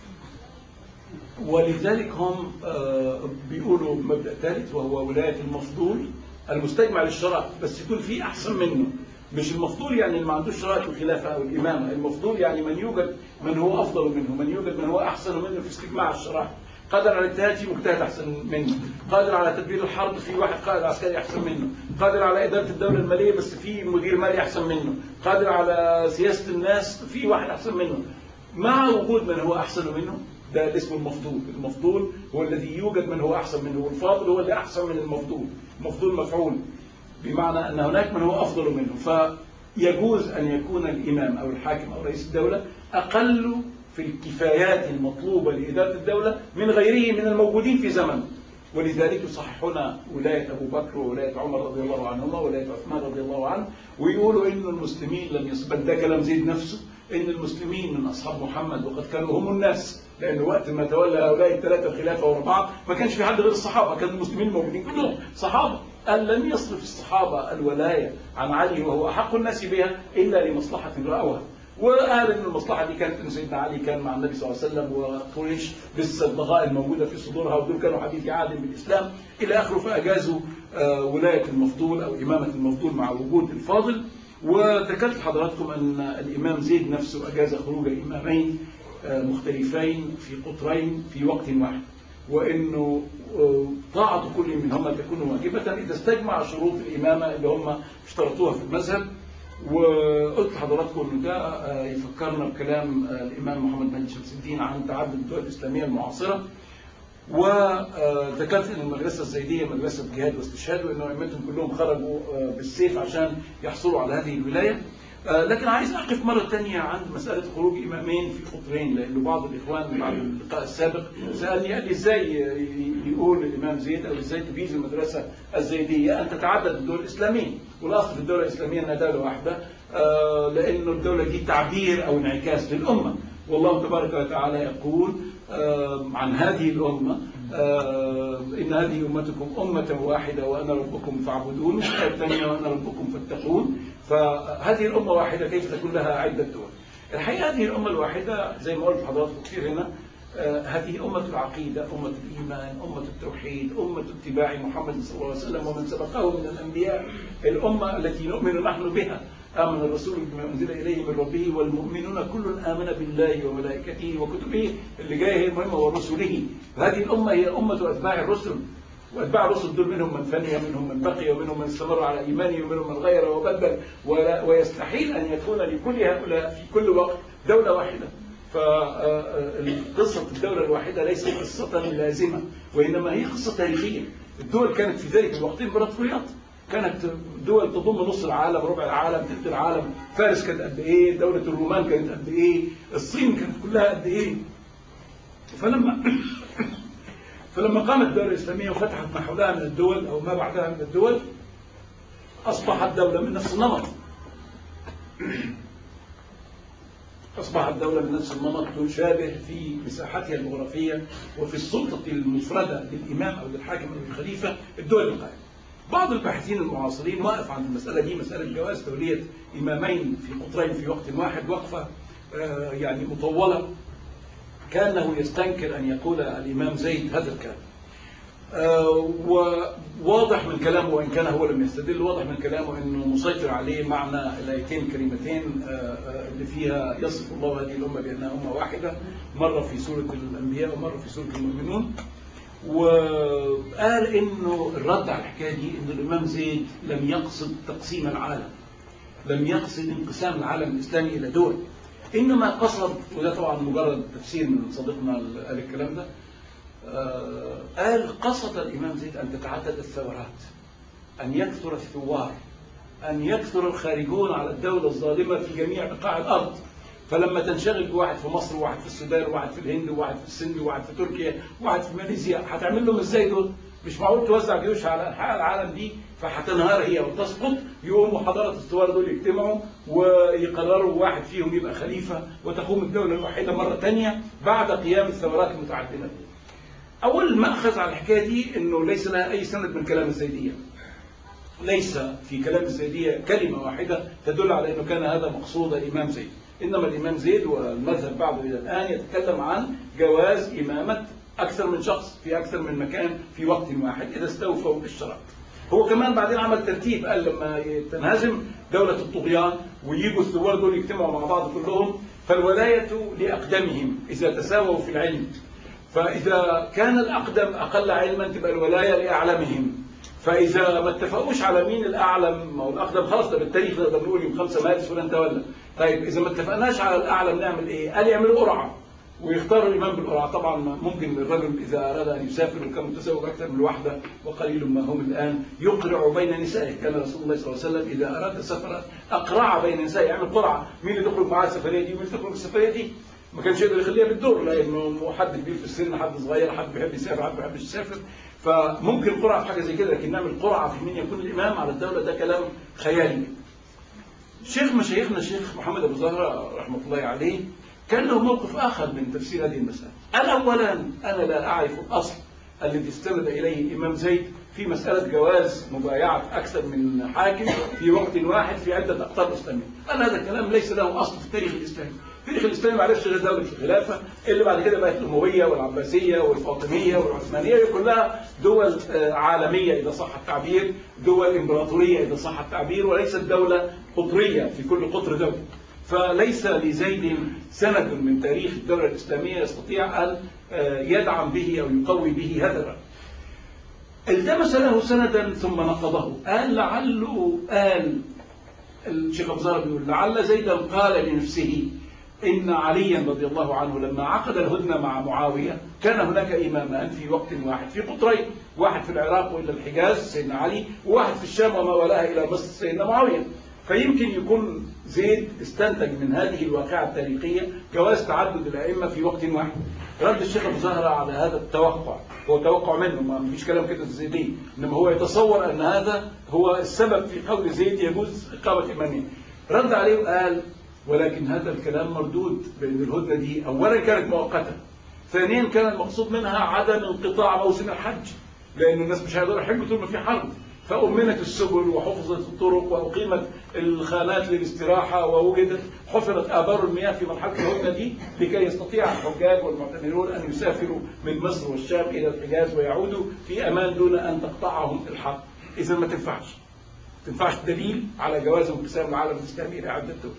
ولذلك هم آه، بيقولوا مبدا ثالث وهو ولايه المفضول المستجمع للشرائط بس يكون في احسن منه مش المفضول يعني اللي ما عندوش شرائط الخلافه او الامامه المفضول يعني من يوجد من هو افضل منه من يوجد من هو احسن منه في استجماع الشرائط قادر على الاجتهاد في مجتهد احسن منه قادر على تدبير الحرب في واحد قائد عسكري احسن منه قادر على اداره الدوله الماليه بس في مدير مالي احسن منه قادر على سياسه الناس في واحد احسن منه مع وجود من هو احسن منه ده اللي اسمه المفضول المفضول هو الذي يوجد من هو احسن منه والفاضل هو اللي احسن من المفضول المفضول مفعول بمعنى ان هناك من هو افضل منه فيجوز ان يكون الامام او الحاكم او رئيس الدوله اقل في الكفايات المطلوبه لاداره الدوله من غيره من الموجودين في زمن ولذلك يصححون ولايه ابو بكر وولايه عمر رضي الله عنهما وولايه عثمان رضي الله عنه ويقولوا ان المسلمين لم يصبر ده كلام زيد نفسه ان المسلمين من اصحاب محمد وقد كانوا هم الناس لان وقت ما تولى هؤلاء الثلاثه الخلافه ورا بعض ما كانش في حد غير الصحابه كان المسلمين موجودين كلهم صحابه قال لم يصرف الصحابه الولايه عن علي وهو احق الناس بها الا لمصلحه راوها وقال ان المصلحه دي كانت ان سيدنا علي كان مع النبي صلى الله عليه وسلم وقريش لسه الضغائن الموجوده في صدورها ودول كانوا حديث عهد بالاسلام الى اخره فاجازوا آه، ولايه المفضول او امامه المفضول مع وجود الفاضل وذكرت لحضراتكم ان الامام زيد نفسه اجاز خروج الامامين آه، مختلفين في قطرين في وقت واحد وانه آه، طاعه كل منهما تكون واجبه اذا استجمع شروط الامامه اللي هم اشترطوها في المذهب وقلت لحضراتكم ان ده آه، يفكرنا بكلام آه، الامام محمد بن شمس الدين عن تعدد الدول الاسلاميه المعاصره وذكرت ان المدرسه الزيديه مدرسه جهاد واستشهاد وان ائمتهم كلهم خرجوا آه، بالسيف عشان يحصلوا على هذه الولايه آه، لكن عايز اقف مره ثانيه عند مساله خروج امامين في قطرين لانه بعض الاخوان بعد اللقاء السابق سالني قال لي ازاي يقول الامام زيد او ازاي تجيز المدرسه الزيديه ان تتعدد الدول الاسلاميه والاصل في الدوله الاسلاميه انها دوله واحده آه، لانه الدوله دي تعبير او انعكاس للامه والله تبارك وتعالى يقول آه، عن هذه الامه آه، إن هذه أمتكم أمة واحدة وأنا ربكم فاعبدون والآية الثانية وأنا ربكم فاتقون فهذه الأمة واحدة كيف تكون لها عدة دول الحقيقة هذه الأمة الواحدة زي ما قلت لحضراتكم كثير هنا آه، هذه أمة العقيدة أمة الإيمان أمة التوحيد أمة اتباع محمد صلى الله عليه وسلم ومن سبقه من الأنبياء الأمة التي نؤمن نحن بها آمن الرسول بما أنزل إليه من ربه والمؤمنون كل آمن بالله وملائكته وكتبه اللي جاية هي المهمة ورسله هذه الأمة هي أمة أتباع الرسل وأتباع الرسل دول منهم من فني ومنهم من بقي ومنهم من استمر على إيمانه ومنهم من غير وبدل ولا ويستحيل أن يكون لكل هؤلاء في كل وقت دولة واحدة فقصة الدولة الواحدة ليست قصة لازمة وإنما هي قصة تاريخية الدول كانت في ذلك الوقت امبراطوريات كانت دول تضم نص العالم ربع العالم ثلث العالم فارس كانت قد ايه دولة الرومان كانت قد ايه الصين كانت كلها قد ايه فلما فلما قامت الدولة الإسلامية وفتحت ما حولها من الدول أو ما بعدها من الدول أصبحت دولة من نفس النمط أصبحت دولة من نفس النمط تشابه في مساحتها الجغرافية وفي السلطة المفردة للإمام أو للحاكم أو للخليفة الدول القائمة. بعض الباحثين المعاصرين واقف عند المسألة دي مسألة جواز تولية إمامين في قطرين في وقت واحد وقفة آه، يعني مطولة كأنه يستنكر أن يقول الإمام زيد هذا الكلام آه، وواضح من كلامه وإن كان هو لم يستدل واضح من كلامه أنه مسيطر عليه معنى الآيتين الكريمتين آه، آه، اللي فيها يصف الله هذه الأمة بأنها أمة واحدة مرة في سورة الأنبياء ومرة في سورة المؤمنون وقال انه الرد على الحكايه دي ان الامام زيد لم يقصد تقسيم العالم لم يقصد انقسام العالم الاسلامي الى دول انما قصد وده طبعا مجرد تفسير من صديقنا اللي قال الكلام ده آه، قال قصد الامام زيد ان تتعدد الثورات ان يكثر الثوار ان يكثر الخارجون على الدوله الظالمه في جميع بقاع الارض فلما تنشغل بواحد في مصر وواحد في السودان وواحد في الهند وواحد في السند وواحد في تركيا وواحد في ماليزيا هتعمل لهم ازاي دول؟ مش معقول توزع جيوش على انحاء العالم دي فهتنهار هي وتسقط يقوموا حضاره الثوار دول يجتمعوا ويقرروا واحد فيهم يبقى خليفه وتقوم الدوله الواحده مره ثانيه بعد قيام الثورات المتعدده دي. أول مأخذ على الحكاية دي أنه ليس لها أي سند من كلام الزيدية ليس في كلام الزيدية كلمة واحدة تدل على أنه كان هذا مقصود الإمام زيد إنما الإمام زيد والمذهب بعده إلى الآن يتكلم عن جواز إمامة أكثر من شخص في أكثر من مكان في وقت واحد إذا استوفوا الشرط هو كمان بعدين عمل ترتيب قال لما تنهزم دولة الطغيان ويجوا الثوار دول يجتمعوا مع بعض كلهم فالولاية لأقدمهم إذا تساووا في العلم فإذا كان الأقدم أقل علما تبقى الولاية لأعلمهم فإذا ما اتفقوش على مين الأعلم ما هو الأقدم خلاص ده بالتاريخ نقدر نقول يوم 5 مارس فلان تولى طيب إذا ما اتفقناش على الأعلم نعمل إيه؟ قال يعملوا قرعة ويختاروا الإمام بالقرعة طبعا ممكن الرجل إذا أراد أن يسافر وكان متزوج أكثر من واحدة وقليل ما هم الآن يقرع بين نسائه كان رسول الله صلى الله عليه وسلم إذا أراد سفرا أقرع بين نسائه يعمل قرعة مين اللي يخرج معاه السفرية دي ومين اللي تخرج السفرية دي ما كانش يقدر يخليها بالدور لانه حد كبير في السن حد صغير حد بيحب يسافر حد ما بيحبش يسافر فممكن قرعه في حاجه زي كده لكن نعمل قرعه في مين يكون الامام على الدوله ده كلام خيالي شيخ مشايخنا الشيخ محمد ابو زهره رحمه الله عليه كان له موقف اخر من تفسير هذه المساله قال اولا انا لا اعرف الاصل الذي استند اليه الامام زيد في مسألة جواز مبايعة أكثر من حاكم في وقت واحد في عدة أقطار إسلامية. قال هذا الكلام ليس له أصل في التاريخ الإسلامي. التاريخ الإسلامي ما عرفش غير دولة الخلافة اللي بعد كده بقت الأموية والعباسية والفاطمية والعثمانية هي كلها دول عالمية إذا صح التعبير، دول إمبراطورية إذا صح التعبير وليست دولة قطرية في كل قطر دولة. فليس لزيد سند من تاريخ الدولة الإسلامية يستطيع أن يدعم به أو يقوي به هذا الرأي. التمس له سندا ثم نقضه قال لعله قال الشيخ ابو زهر بيقول لعل زيدا قال لنفسه ان عليا رضي الله عنه لما عقد الهدنه مع معاويه كان هناك امامان في وقت واحد في قطرين واحد في العراق والى الحجاز سيدنا علي وواحد في الشام وما ولاها الى مصر سيدنا معاويه فيمكن يكون زيد استنتج من هذه الواقعه التاريخيه جواز تعدد الائمه في وقت واحد رد الشيخ ابو زهره على هذا التوقع هو توقع منه ما فيش كلام كده زيدي انما هو يتصور ان هذا هو السبب في قول زيد يجوز اقامه اماميه رد عليه وقال ولكن هذا الكلام مردود بان الهدنه دي اولا كانت مؤقته ثانيا كان المقصود منها عدم انقطاع موسم الحج لان الناس مش هيقدروا يحجوا طول ما في حرب فأمنت السبل وحفظت الطرق وأقيمت الخانات للاستراحة ووجدت حفرت آبار المياه في مرحلة الهدنة دي لكي يستطيع الحجاج والمعتمرون أن يسافروا من مصر والشام إلى الحجاز ويعودوا في أمان دون أن تقطعهم الحرب إذا ما تنفعش تنفعش دليل على جواز انقسام العالم الإسلامي إلى عدة دول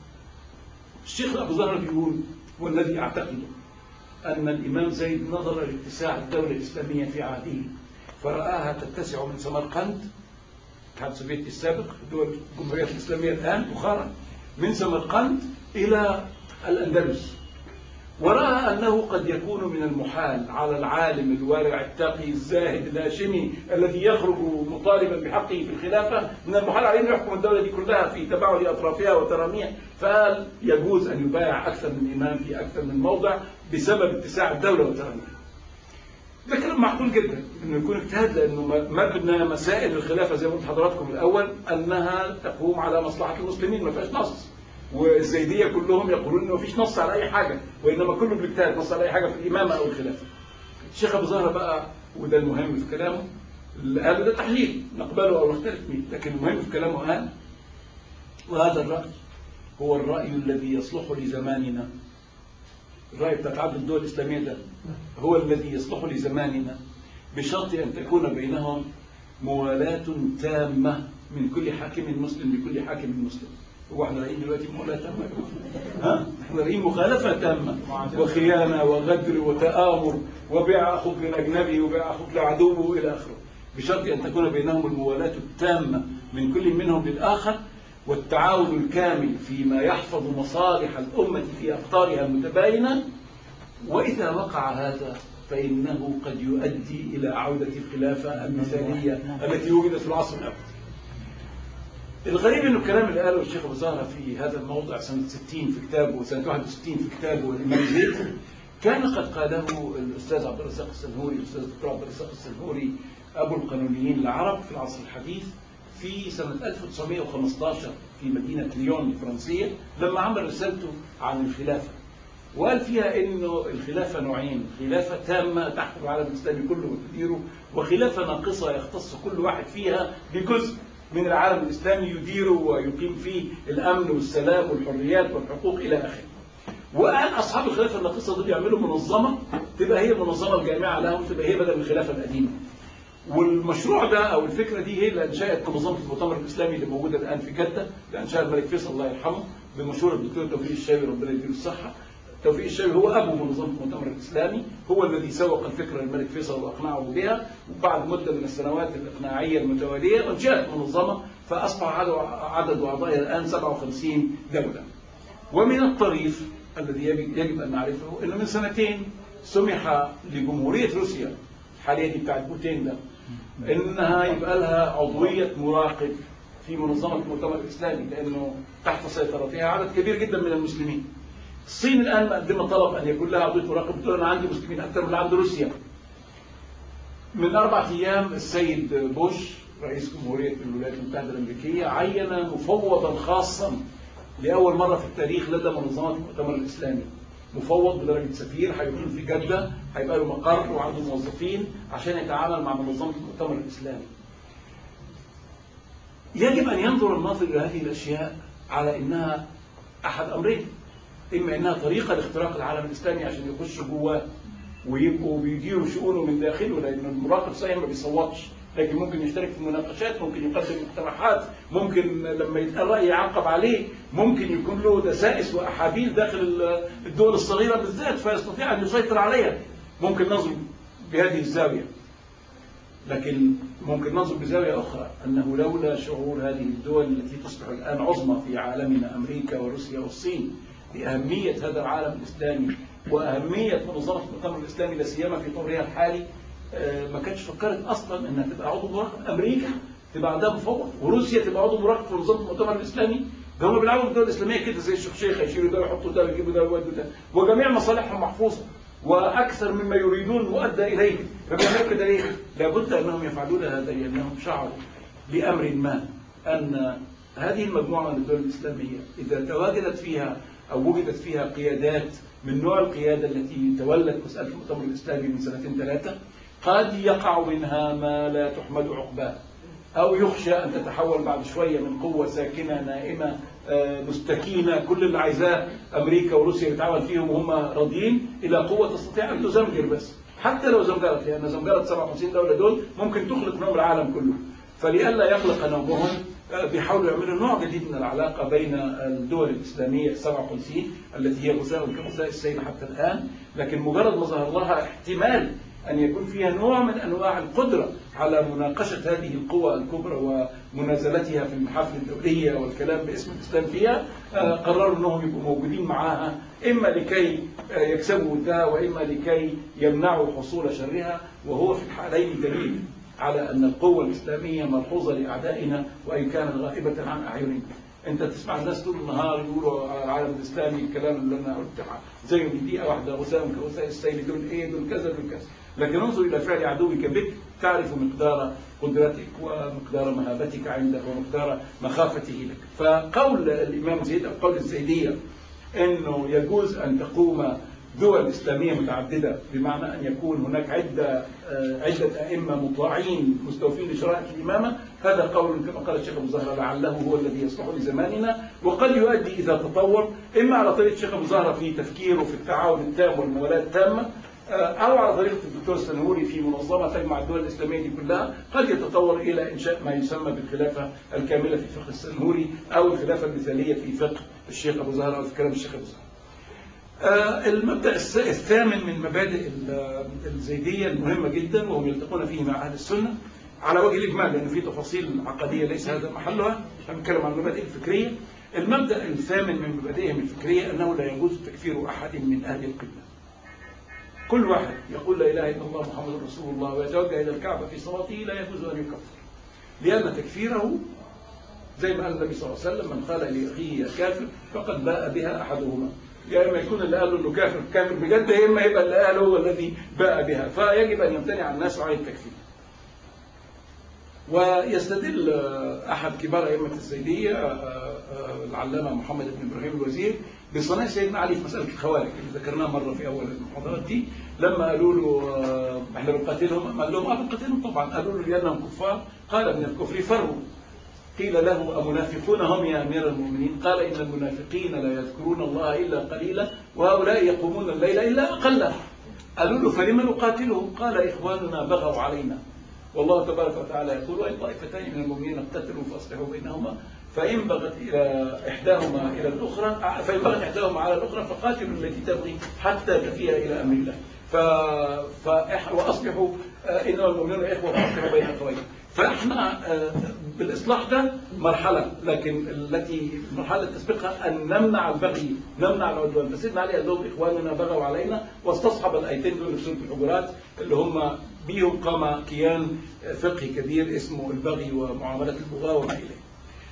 الشيخ أبو زهر بيقول والذي أعتقده أن الإمام زيد نظر لاتساع الدولة الإسلامية في عهده فرآها تتسع من سمرقند الاتحاد السوفيتي السابق دول الجمهوريات الإسلامية الآن بخارى من سمرقند إلى الأندلس ورأى أنه قد يكون من المحال على العالم الوارع التقي الزاهد الهاشمي الذي يخرج مطالبا بحقه في الخلافة من المحال عليه أن يحكم الدولة دي كلها في تباعد أطرافها وتراميها فقال يجوز أن يبايع أكثر من إمام في أكثر من موضع بسبب اتساع الدولة وتراميها ده كلام معقول جدا انه يكون اجتهاد لانه مبنى مسائل الخلافه زي ما قلت لحضراتكم الاول انها تقوم على مصلحه المسلمين ما فيهاش نص والزيديه كلهم يقولون انه ما فيش نص على اي حاجه وانما كله بالاجتهاد نص على اي حاجه في الامامه او الخلافه. الشيخ ابو زهره بقى وده المهم في كلامه اللي قاله ده تحليل نقبله او نختلف فيه لكن المهم في كلامه قال وهذا الراي هو الراي الذي يصلح لزماننا الرأي بتاع تعدد الدول الإسلامية ده هو الذي يصلح لزماننا بشرط أن تكون بينهم موالاة تامة من كل حاكم مسلم لكل حاكم مسلم هو احنا رايين دلوقتي موالاة تامة ها احنا رايين مخالفة تامة وخيانة وغدر وتآمر وبيع أخوك للأجنبي وبيع أخوك لعدوه إلى آخره بشرط أن تكون بينهم الموالاة التامة من كل منهم للآخر والتعاون الكامل فيما يحفظ مصالح الأمة في أقطارها المتباينة وإذا وقع هذا فإنه قد يؤدي إلى عودة الخلافة المثالية التي وجدت في العصر الأول الغريب انه الكلام اللي قاله الشيخ ابو زهره في هذا الموضع سنه 60 في كتابه وسنه 61 في كتابه الامام زيد كان قد قاله الاستاذ عبد الرزاق السنهوري الاستاذ الدكتور عبد الرزاق السنهوري ابو القانونيين العرب في العصر الحديث في سنة 1915 في مدينة ليون الفرنسية لما عمل رسالته عن الخلافة وقال فيها انه الخلافه نوعين خلافه تامه تحكم العالم الاسلامي كله وتديره وخلافه ناقصه يختص كل واحد فيها بجزء من العالم الاسلامي يديره ويقيم فيه الامن والسلام والحريات والحقوق الى اخره وقال اصحاب الخلافه الناقصه دول يعملوا منظمه تبقى هي المنظمه الجامعه لهم تبقى هي بدل الخلافه القديمه والمشروع ده او الفكره دي هي اللي انشات منظمه المؤتمر الاسلامي اللي موجوده الان في جده اللي انشاها الملك فيصل الله يرحمه بمشوره الدكتور توفيق الشاوي ربنا يديله الصحه توفيق الشاوي هو ابو منظمه المؤتمر الاسلامي هو الذي سوق الفكره للملك فيصل واقنعه بها وبعد مده من السنوات الاقناعيه المتواليه انشات منظمه فاصبح عدد عدد اعضائها الان 57 دوله ومن الطريف الذي يجب يجب ان نعرفه انه من سنتين سمح لجمهوريه روسيا الحاليه دي بتاعت بوتين ده انها يبقى لها عضويه مراقب في منظمه المؤتمر الاسلامي لانه تحت سيطرتها عدد كبير جدا من المسلمين. الصين الان مقدمه طلب ان يكون لها عضويه مراقب تقول انا عندي مسلمين اكثر من اللي عند روسيا. من اربع ايام السيد بوش رئيس جمهوريه الولايات المتحده الامريكيه عين مفوضا خاصا لاول مره في التاريخ لدى منظمه المؤتمر الاسلامي. مفوض بدرجه سفير هيكون في جده هيبقى له مقر وعنده موظفين عشان يتعامل مع منظمه المؤتمر الاسلامي. يجب ان ينظر الناظر الى هذه الاشياء على انها احد امرين اما انها طريقه لاختراق العالم الاسلامي عشان يخش جواه ويبقوا بيديروا شؤونه من داخله لان المراقب صحيح ما بيصوتش لكن ممكن يشترك في المناقشات ممكن يقدم مقترحات ممكن لما يتقال رأي يعقب عليه ممكن يكون له دسائس وأحابيل داخل الدول الصغيرة بالذات فيستطيع أن يسيطر عليها ممكن ننظر بهذه الزاوية لكن ممكن ننظر بزاوية أخرى أنه لولا شعور هذه الدول التي تصبح الآن عظمى في عالمنا أمريكا وروسيا والصين بأهمية هذا العالم الإسلامي وأهمية منظمة المؤتمر الإسلامي لا سيما في طورها الحالي ما كانتش فكرت اصلا انها تبقى عضو مراقب امريكا تبقى عندها مفوض وروسيا تبقى عضو مراقب في منظمه المؤتمر الاسلامي ده هم بيلعبوا الدول الاسلاميه كده زي الشيخ شيخ يشيلوا ده ويحطوا ده ويجيبوا ده ويودوا ده وجميع مصالحهم محفوظه واكثر مما يريدون مؤدى اليه فبيعملوا كده ليه؟ لابد انهم يفعلون هذا لانهم شعروا بامر ما ان هذه المجموعه من الدول الاسلاميه اذا تواجدت فيها او وجدت فيها قيادات من نوع القياده التي تولت مساله المؤتمر الاسلامي من سنتين ثلاثه قد يقع منها ما لا تحمد عقباه أو يخشى أن تتحول بعد شوية من قوة ساكنة نائمة مستكينة كل اللي عايزاه أمريكا وروسيا يتعامل فيهم وهم راضيين إلى قوة تستطيع أن تزمجر بس حتى لو زمجرت لأن زمجرة 57 دولة دول ممكن تخلق نوم العالم كله فلئلا يخلق نومهم بيحاولوا يعملوا نوع جديد من العلاقة بين الدول الإسلامية 57 التي هي غثاء كغثاء السيل حتى الآن لكن مجرد ما ظهر لها احتمال أن يكون فيها نوع من أنواع القدرة على مناقشة هذه القوى الكبرى ومنازلتها في المحافل الدولية والكلام باسم الإسلام فيها قرروا أنهم يبقوا موجودين معها إما لكي يكسبوا ودها وإما لكي يمنعوا حصول شرها وهو في الحالين دليل على أن القوة الإسلامية ملحوظة لأعدائنا وإن كانت غائبة عن أعيننا انت تسمع الناس طول النهار يقولوا على العالم الاسلامي الكلام اللي انا قلت زي من دقيقه واحده غثاء كغثاء السيل دول ايه دول كذا دول كذا لكن انظر الى فعل عدوك بك تعرف مقدار قدرتك ومقدار مهابتك عنده ومقدار مخافته لك فقول الامام زيد او قول الزيديه انه يجوز ان تقوم دول إسلامية متعددة بمعنى أن يكون هناك عدة عدة أئمة مطاعين مستوفين لشرائع الإمامة هذا قول كما قال الشيخ أبو زهرة لعله هو الذي يصلح لزماننا وقد يؤدي إذا تطور إما على طريقة الشيخ أبو زهرة في تفكيره في التعاون التام والموالاة التامة أو على طريقة الدكتور السنهوري في منظمة تجمع الدول الإسلامية دي كلها قد يتطور إلى إنشاء ما يسمى بالخلافة الكاملة في فقه السنهوري أو الخلافة المثالية في فقه الشيخ أبو زهرة أو في كلام الشيخ أبو زهرة المبدأ الثامن من مبادئ الزيدية المهمة جدا وهم يلتقون فيه مع أهل السنة على وجه الإجمال لأن في تفاصيل عقدية ليس هذا محلها هنتكلم عن المبادئ الفكرية المبدأ الثامن من مبادئهم الفكرية أنه لا يجوز تكفير أحد من أهل القبلة كل واحد يقول لا إله إلا الله محمد رسول الله ويتوجه إلى الكعبة في صلاته لا يجوز أن يكفر لأن تكفيره زي ما قال النبي صلى الله عليه وسلم من قال لأخيه يا كافر فقد باء بها أحدهما يا اما يكون اللي قاله انه كافر كافر بجد يا اما يبقى اللي قاله هو الذي باء بها فيجب ان يمتنع الناس عن التكفير ويستدل أحد كبار أئمة الزيدية العلامة محمد بن إبراهيم الوزير بصناع سيدنا علي في مسألة الخوارج اللي ذكرناها مرة في أول المحاضرات دي لما قالوا له احنا بنقاتلهم قال لهم اه بنقاتلهم طبعا قالوا له لأنهم كفار قال من الكفر فروا قيل له أمنافقون هم يا أمير المؤمنين قال إن المنافقين لا يذكرون الله إلا قليلا وهؤلاء يقومون الليل إلا أقلا قالوا له فلم نقاتلهم قال إخواننا بغوا علينا والله تبارك وتعالى يقول وإن طائفتان من المؤمنين اقتتلوا فأصلحوا بينهما فإن بغت إلى إحداهما إلى الأخرى فإن بغت إحداهما على الأخرى فقاتلوا التي تبغي حتى تفيها إلى أمر الله ف... ف... وأصلحوا إنما المؤمنون إخوة فأصلحوا بين أخوين فإحنا بالإصلاح ده مرحلة لكن التي المرحلة التي تسبقها أن نمنع البغي نمنع العدوان فسيدنا علي قال لهم إخواننا بغوا علينا واستصحب الآيتين دول في سورة الحجرات اللي هم بيهم قام كيان فقهي كبير اسمه البغي ومعاملة البغاة وما إليه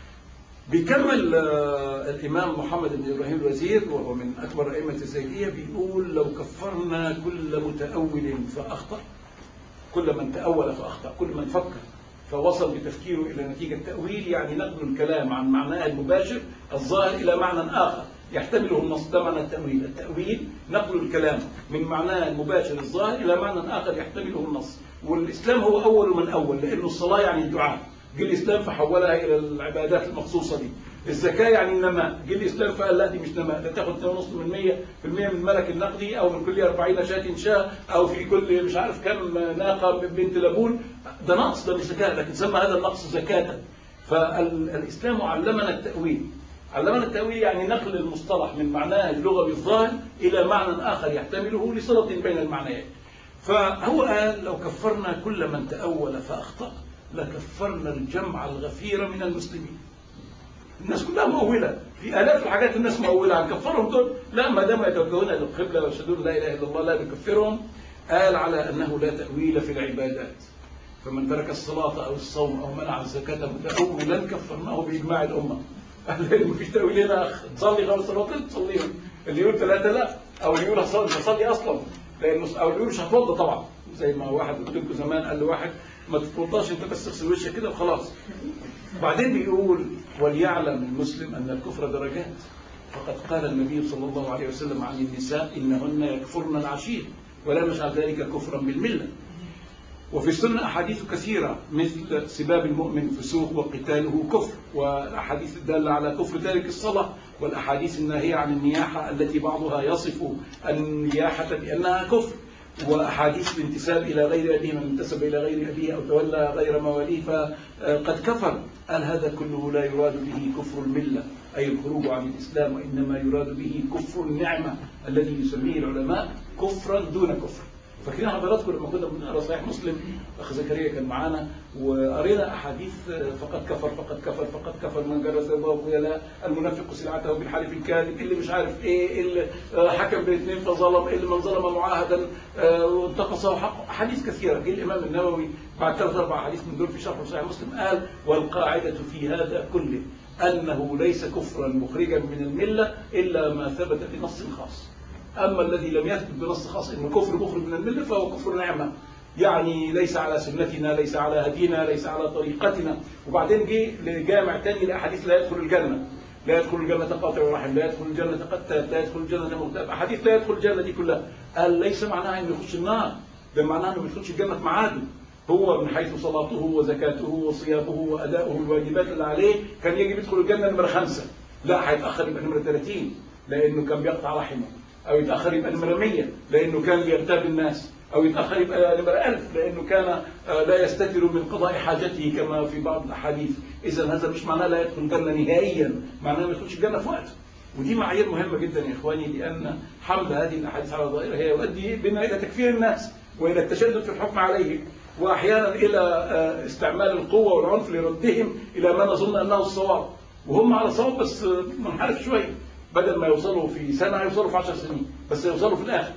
بيكمل الإمام محمد بن إبراهيم الوزير وهو من أكبر أئمة الزيدية بيقول لو كفرنا كل متأول فأخطأ كل من تأول فأخطأ كل من فكر فوصل بتفكيره إلى نتيجة تأويل يعني نقل الكلام عن معناه المباشر الظاهر إلى معنى آخر يحتمله النص ده معنى التأويل التأويل نقل الكلام من معناه المباشر الظاهر إلى معنى آخر يحتمله النص والإسلام هو أول من أول لأنه الصلاة يعني الدعاء جه الإسلام فحولها إلى العبادات المخصوصة دي الزكاة يعني النماء جه الإسلام فقال لا دي مش نماء ده تاخد 2.5% من الملك النقدي أو من كل 40 شاة شاة أو في كل مش عارف كم ناقة بنت لبون ده نقص ده مش زكاة لكن سمى هذا النقص زكاة فالإسلام علمنا التأويل علمنا التأويل يعني نقل المصطلح من معناه اللغوي الظاهر إلى معنى آخر يحتمله لصلة بين المعنيين فهو قال لو كفرنا كل من تأول فأخطأ لكفرنا الجمع الغفير من المسلمين الناس كلها مؤولة في آلاف الحاجات الناس مؤولة هنكفرهم دول لا ما دام يتوجهون إلى القبلة ويشهدون لا إله إلا الله لا نكفرهم قال على أنه لا تأويل في العبادات فمن ترك الصلاة أو الصوم أو منع الزكاة متأولا كفرناه بإجماع الأمة قال مفيش تأويل هنا تصلي خمس صلوات تصليهم اللي يقول ثلاثة لا أو اللي يقول هصلي هصلي أصلا لأنه أو اللي يقول مش هتوضى طبعا زي ما واحد قلت لكم زمان قال لواحد ما تتوضاش انت بس تغسل وشك كده وخلاص بعدين بيقول وليعلم المسلم أن الكفر درجات فقد قال النبي صلى الله عليه وسلم عن النساء إنهن يكفرن العشير ولا نجعل ذلك كفرا بالملة وفي السنة أحاديث كثيرة مثل سباب المؤمن فسوق وقتاله كفر والأحاديث الدالة على كفر تارك الصلاة والأحاديث الناهية عن النياحة التي بعضها يصف النياحة بأنها كفر وأحاديث الانتساب إلى غير أبيه من انتسب إلى غير أبيه أو تولى غير مواليه فقد كفر قال هذا كله لا يراد به كفر الملة أي الخروج عن الإسلام وإنما يراد به كفر النعمة الذي يسميه العلماء كفرا دون كفر فاكرين حضراتكم لما كنا بنقرا صحيح مسلم اخ زكريا كان معانا وقرينا احاديث فقد كفر فقد كفر فقد كفر من جرس الله خيلاء المنافق سلعته بالحلف الكاذب اللي مش عارف ايه اللي حكم بين اثنين فظلم اللي من ظلم معاهدا وانتقصه حقه احاديث كثيره جه الامام النووي بعد ثلاث اربع احاديث من دول في شرح صحيح مسلم قال والقاعده في هذا كله انه ليس كفرا مخرجا من المله الا ما ثبت بنص خاص أما الذي لم يثبت بنص خاص إنه كفر مخرج من الملة فهو كفر نعمة يعني ليس على سنتنا ليس على هدينا ليس على طريقتنا وبعدين جه لجامع تاني لأحاديث لا يدخل الجنة لا يدخل الجنة قاطع الرحم لا يدخل الجنة قتال لا يدخل الجنة مغتاب أحاديث لا يدخل الجنة دي كلها قال ليس معناها إنه يخش النار ده معناها إنه ما يدخلش الجنة مع عاده هو من حيث صلاته وزكاته وصيامه وأداؤه الواجبات اللي عليه كان يجب يدخل الجنة نمرة خمسة لا هيتأخر يبقى نمرة 30 لأنه كان بيقطع رحمه أو يتأخر يبقى نمرة 100 لأنه كان بيغتاب الناس أو يتأخر يبقى نمرة 1000 لأنه كان لا يستتر من قضاء حاجته كما في بعض الأحاديث إذا هذا مش معناه لا يدخل الجنة نهائيا معناه ما يدخلش الجنة في وقته ودي معايير مهمة جدا يا إخواني لأن حمل هذه الأحاديث على ظاهرها هي يؤدي بنا إلى تكفير الناس وإلى التشدد في الحكم عليهم وأحيانا إلى استعمال القوة والعنف لردهم إلى ما نظن أنه الصواب وهم على صواب بس منحرف شوية بدل ما يوصلوا في سنة يوصلوا في عشر سنين بس يوصلوا في الآخر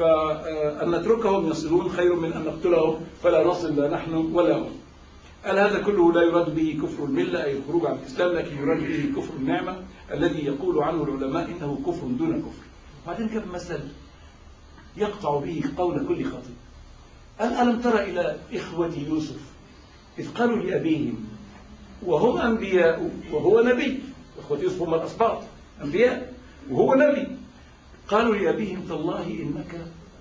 فأن نتركهم يصلون خير من أن نقتلهم فلا نصل لا نحن ولا هم قال هذا كله لا يراد به كفر الملة أي الخروج عن الإسلام لكن يراد به كفر النعمة الذي يقول عنه العلماء إنه كفر دون كفر وبعدين جاب مثل يقطع به قول كل خطيب قال ألم تر إلى إخوة يوسف إذ قالوا لأبيهم وهم أنبياء وهو نبي إخوة يوسف هم الأسباط أنبياء وهو نبي قالوا لأبيهم تالله إنك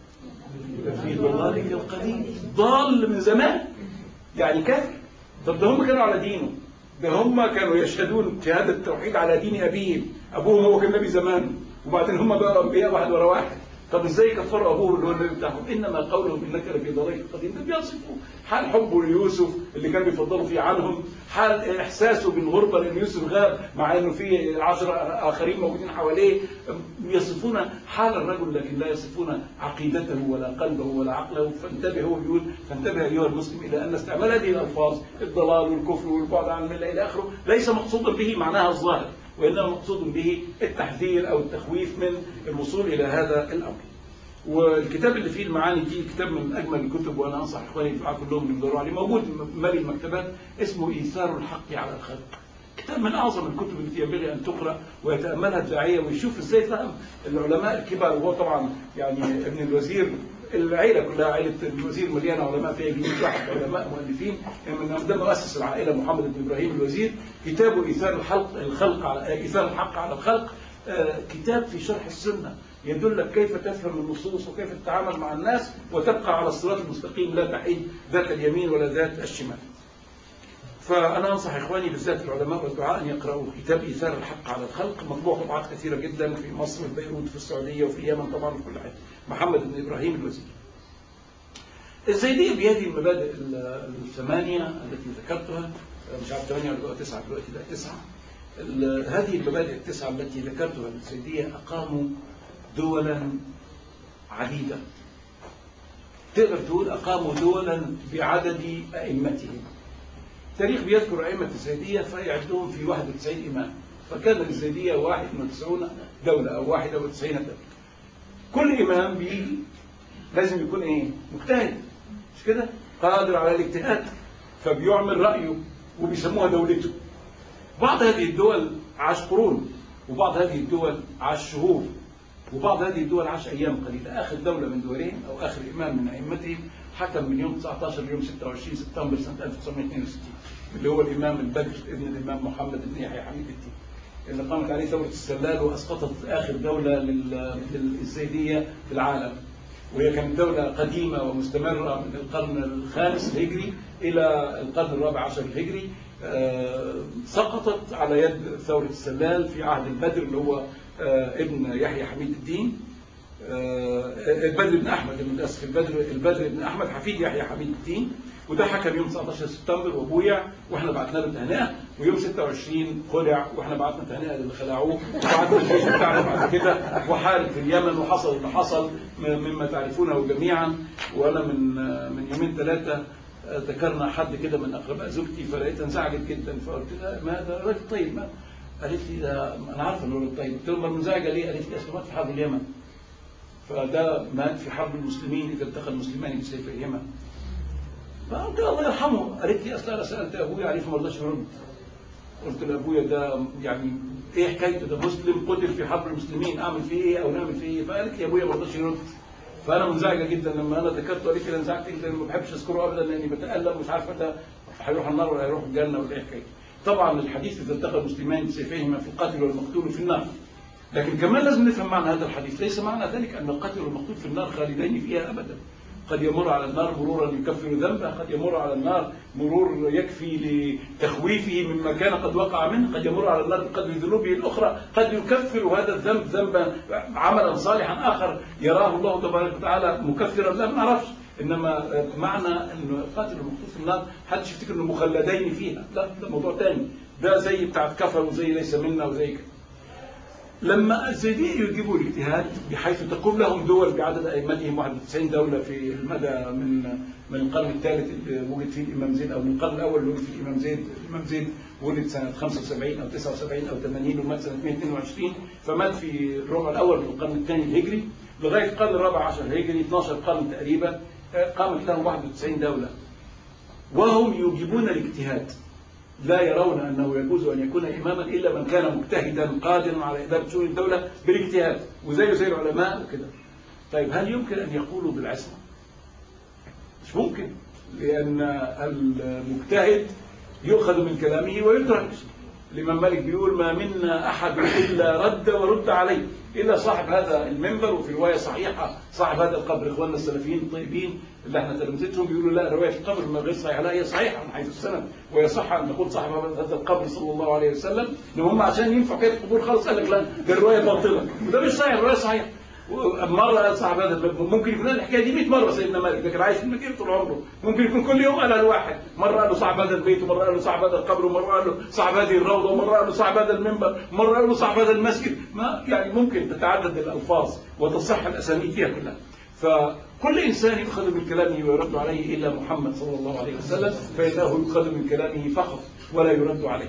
في ضلالك القديم ضال من زمان يعني كافر طب ده هم كانوا على دينه ده هم كانوا يشهدون شهادة التوحيد على دين أبيهم أبوهم هو كان نبي زمان وبعدين هم بقى أنبياء واحد ورا واحد طب ازاي كفروا ابوه اللي هو النبي بتاعهم انما قولهم انك لفي ضلال قديم ده بيصفوا حال حبه ليوسف اللي كان بيفضلوا فيه عنهم حال احساسه بالغربه لان يوسف غاب مع انه في عشر اخرين موجودين حواليه يصفون حال الرجل لكن لا يصفون عقيدته ولا قلبه ولا عقله فانتبه هو بيقول فانتبه ايها المسلم الى ان استعمال هذه الالفاظ الضلال والكفر والبعد عن المله الى اخره ليس مقصودا به معناها الظاهر وإنما مقصود به التحذير أو التخويف من الوصول إلى هذا الأمر والكتاب اللي فيه المعاني دي كتاب من أجمل الكتب وأنا أنصح إخواني الدعاء كلهم إن يدوروا عليه موجود مالي المكتبات اسمه إيثار الحق على الخلق كتاب من أعظم الكتب التي ينبغي أن تقرأ ويتأملها الداعية ويشوف إزاي فهم العلماء الكبار وهو طبعا يعني ابن الوزير العيله كلها عيله الوزير مليانه علماء فيها يجي واحد علماء مؤلفين يعني من ده مؤسس العائله محمد بن ابراهيم الوزير كتابه ايثار الخلق الخلق على ايثار الحق على الخلق آه كتاب في شرح السنه يدلك كيف تفهم النصوص وكيف تتعامل مع الناس وتبقى على الصراط المستقيم لا تحيد ذات اليمين ولا ذات الشمال. فأنا أنصح إخواني بالذات العلماء والدعاء أن يقرأوا كتاب إيثار الحق على الخلق مطبوع طبعات كثيرة جدا في مصر وفي بيروت في السعودية وفي اليمن طبعا في كل حته محمد بن إبراهيم الوزير الزيدية بهذه المبادئ الثمانية التي ذكرتها مش عارف ثمانية ولا تسعة دلوقتي لا تسعة هذه المبادئ التسعة التي ذكرتها الزيدية أقاموا دولا عديدة تقدر تقول أقاموا دولا بعدد أئمتهم التاريخ بيذكر أئمة الزيدية فيعدهم في 91 إمام فكان للزيدية 91 دولة أو 91 دولة كل إمام بيجي لازم يكون إيه؟ مجتهد مش كده؟ قادر على الاجتهاد فبيعمل رأيه وبيسموها دولته بعض هذه الدول عاش قرون وبعض هذه الدول عاش شهور وبعض هذه الدول عاش أيام قليلة آخر دولة من دولين أو آخر إمام من أئمتهم حكم من يوم 19 ليوم 26 سبتمبر سنة 1962 اللي هو الإمام البدر ابن الإمام محمد بن يحيى حميد الدين اللي قامت عليه ثورة السلال وأسقطت آخر دولة للزيدية في العالم وهي كانت دولة قديمة ومستمرة من القرن الخامس الهجري إلى القرن الرابع عشر الهجري سقطت على يد ثورة السلال في عهد البدر اللي هو ابن يحيى حميد الدين البدر بن احمد المتاسف البدر البدر بن احمد حفيد يحيى حميد الدين وده حكم يوم 19 سبتمبر وبويع واحنا بعتنا له تهنئه ويوم 26 خلع واحنا بعتنا تهنئه للي خلعوه وبعتنا الجيش بتاعنا بعد كده وحارب في اليمن وحصل اللي حصل مما تعرفونه جميعا وانا من من يومين ثلاثه ذكرنا حد كده من اقرباء زوجتي فلقيتها انزعجت جدا فقلت لها ما هذا راجل طيب ما قالت لي ده انا عارفه انه راجل طيب قلت لها منزعجه ليه؟ قالت لي اصل مات في حرب اليمن فده مات في حرب المسلمين اذا التقى المسلمان بسيفيهما فقلت لها الله يرحمه قالت لي اصل انا سالت ابويا عليه فما رضاش يرد قلت لابويا ده يعني ايه حكايته ده مسلم قتل في حرب المسلمين اعمل فيه ايه او نعمل فيه ايه فقالت لي ابويا ما رضاش يرد فانا منزعجه جدا لما انا ذكرته قالت لي انا انزعجت جدا ما بحبش اذكره ابدا لاني بتالم مش عارفه ده هيروح النار ولا هيروح الجنه ولا ايه حكايته طبعا الحديث اذا التقى المسلمان بسيفيهما في القاتل والمقتول في النار لكن كمان لازم نفهم معنى هذا الحديث ليس معنى ذلك ان القاتل والمقتول في النار خالدين فيها ابدا قد يمر على النار مرورا يكفر ذنبه قد يمر على النار مرور يكفي لتخويفه مما كان قد وقع منه قد يمر على النار بقدر ذنوبه الأخرى قد يكفر هذا الذنب ذنبا عملا صالحا آخر يراه الله تبارك وتعالى مكفرا لا ما نعرفش انما معنى انه القاتل المقتول في النار حدش يفتكر انه مخلدين فيها لا ده موضوع ثاني ده زي بتاع كفر وزي ليس منا وزي كده لما الزيدية يجيبوا الاجتهاد بحيث تقوم لهم دول بعدد أئمتهم 91 دولة في المدى من من القرن الثالث اللي وجد فيه الإمام زيد أو من القرن الأول اللي وجد فيه الإمام زيد الإمام زيد ولد سنة 75 أو 79 أو 80 ومات سنة 122 فمات في الربع الأول من القرن الثاني الهجري لغاية القرن الرابع عشر الهجري 12 قرن تقريبا قامت لهم 91 دولة وهم يجيبون الاجتهاد لا يرون أنه يجوز أن يكون إماما إلا من كان مجتهدا قادرا على إدارة شؤون الدولة بالاجتهاد وزيه زي العلماء وكده طيب هل يمكن أن يقولوا بالعصمة؟ مش ممكن لأن المجتهد يؤخذ من كلامه ويترك الإمام مالك بيقول ما منا أحد إلا رد ورد عليه إلا صاحب هذا المنبر وفي رواية صحيحة صاحب هذا القبر إخواننا السلفيين الطيبين اللي احنا تلمذتهم بيقولوا لا رواية القبر ما غير صحيحة لا هي صحيحة من حيث السند ويصح أن نقول صاحب هذا القبر صلى الله عليه وسلم إن هم عشان ينفع كده القبور خالص قال لك لا ده الرواية باطلة وده مش صحيح الرواية صحيحة مرة قال صاحب هذا الباب ممكن يكون الحكاية دي 100 مرة سيدنا مالك لكن عايش في المدينة طول عمره ممكن يكون كل يوم قالها لواحد مرة قال له صاحب هذا البيت ومرة قال له صاحب هذا القبر ومرة قال له صاحب هذه الروضة ومرة قال له صاحب هذا المنبر مرة قال له صاحب هذا المسجد ما يعني ممكن تتعدد الألفاظ وتصح الأسانيد فيها كلها فكل إنسان يؤخذ من كلامه ويرد عليه إلا محمد صلى الله عليه وسلم فإنه يؤخذ من كلامه فقط ولا يرد عليه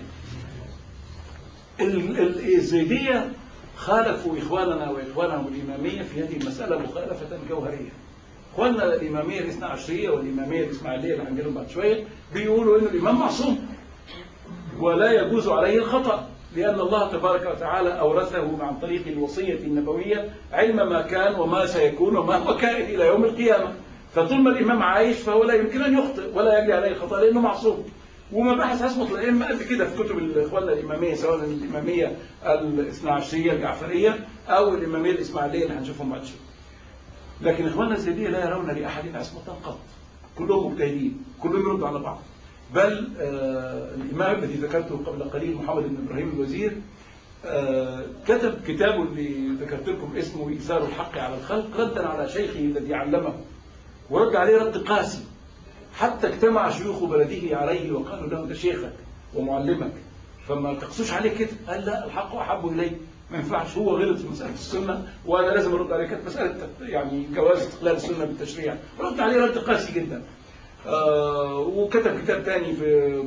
الزيدية خالفوا إخواننا وإخوانهم الإمامية في هذه المسألة مخالفة جوهرية إخواننا الإمامية الاثنى عشرية والإمامية الإسماعيلية اللي هنجيلهم بعد شوية بيقولوا إن الإمام معصوم ولا يجوز عليه الخطأ لأن الله تبارك وتعالى أورثه عن طريق الوصية النبوية علم ما كان وما سيكون وما هو كائن إلى يوم القيامة فطول ما الإمام عايش فهو لا يمكن أن يخطئ ولا يجري عليه الخطأ لأنه معصوم ومباحث هسمط الأئمة قد كده في كتب الإخوان الإمامية سواء الإمامية الاثنى عشرية الجعفرية أو الإمامية الإسماعيلية اللي هنشوفهم بعد شوية لكن إخواننا الزيدية لا يرون لأحد عصمة قط كلهم مجتهدين كلهم يردوا على بعض بل آه الإمام الذي ذكرته قبل قليل محمد بن إبراهيم الوزير آه كتب كتابه اللي ذكرت لكم اسمه إيثار الحق على الخلق ردا على شيخه الذي علمه ورد عليه رد قاسي حتى اجتمع شيوخ بلده عليه وقالوا له ده شيخك ومعلمك فما تقصوش عليه كده قال لا الحق أحب إلي ما ينفعش هو غلط في مسألة السنة وأنا لازم أرد عليه كانت مسألة يعني جواز استقلال السنة بالتشريع رد عليه رد قاسي جدا آه وكتب كتاب تاني في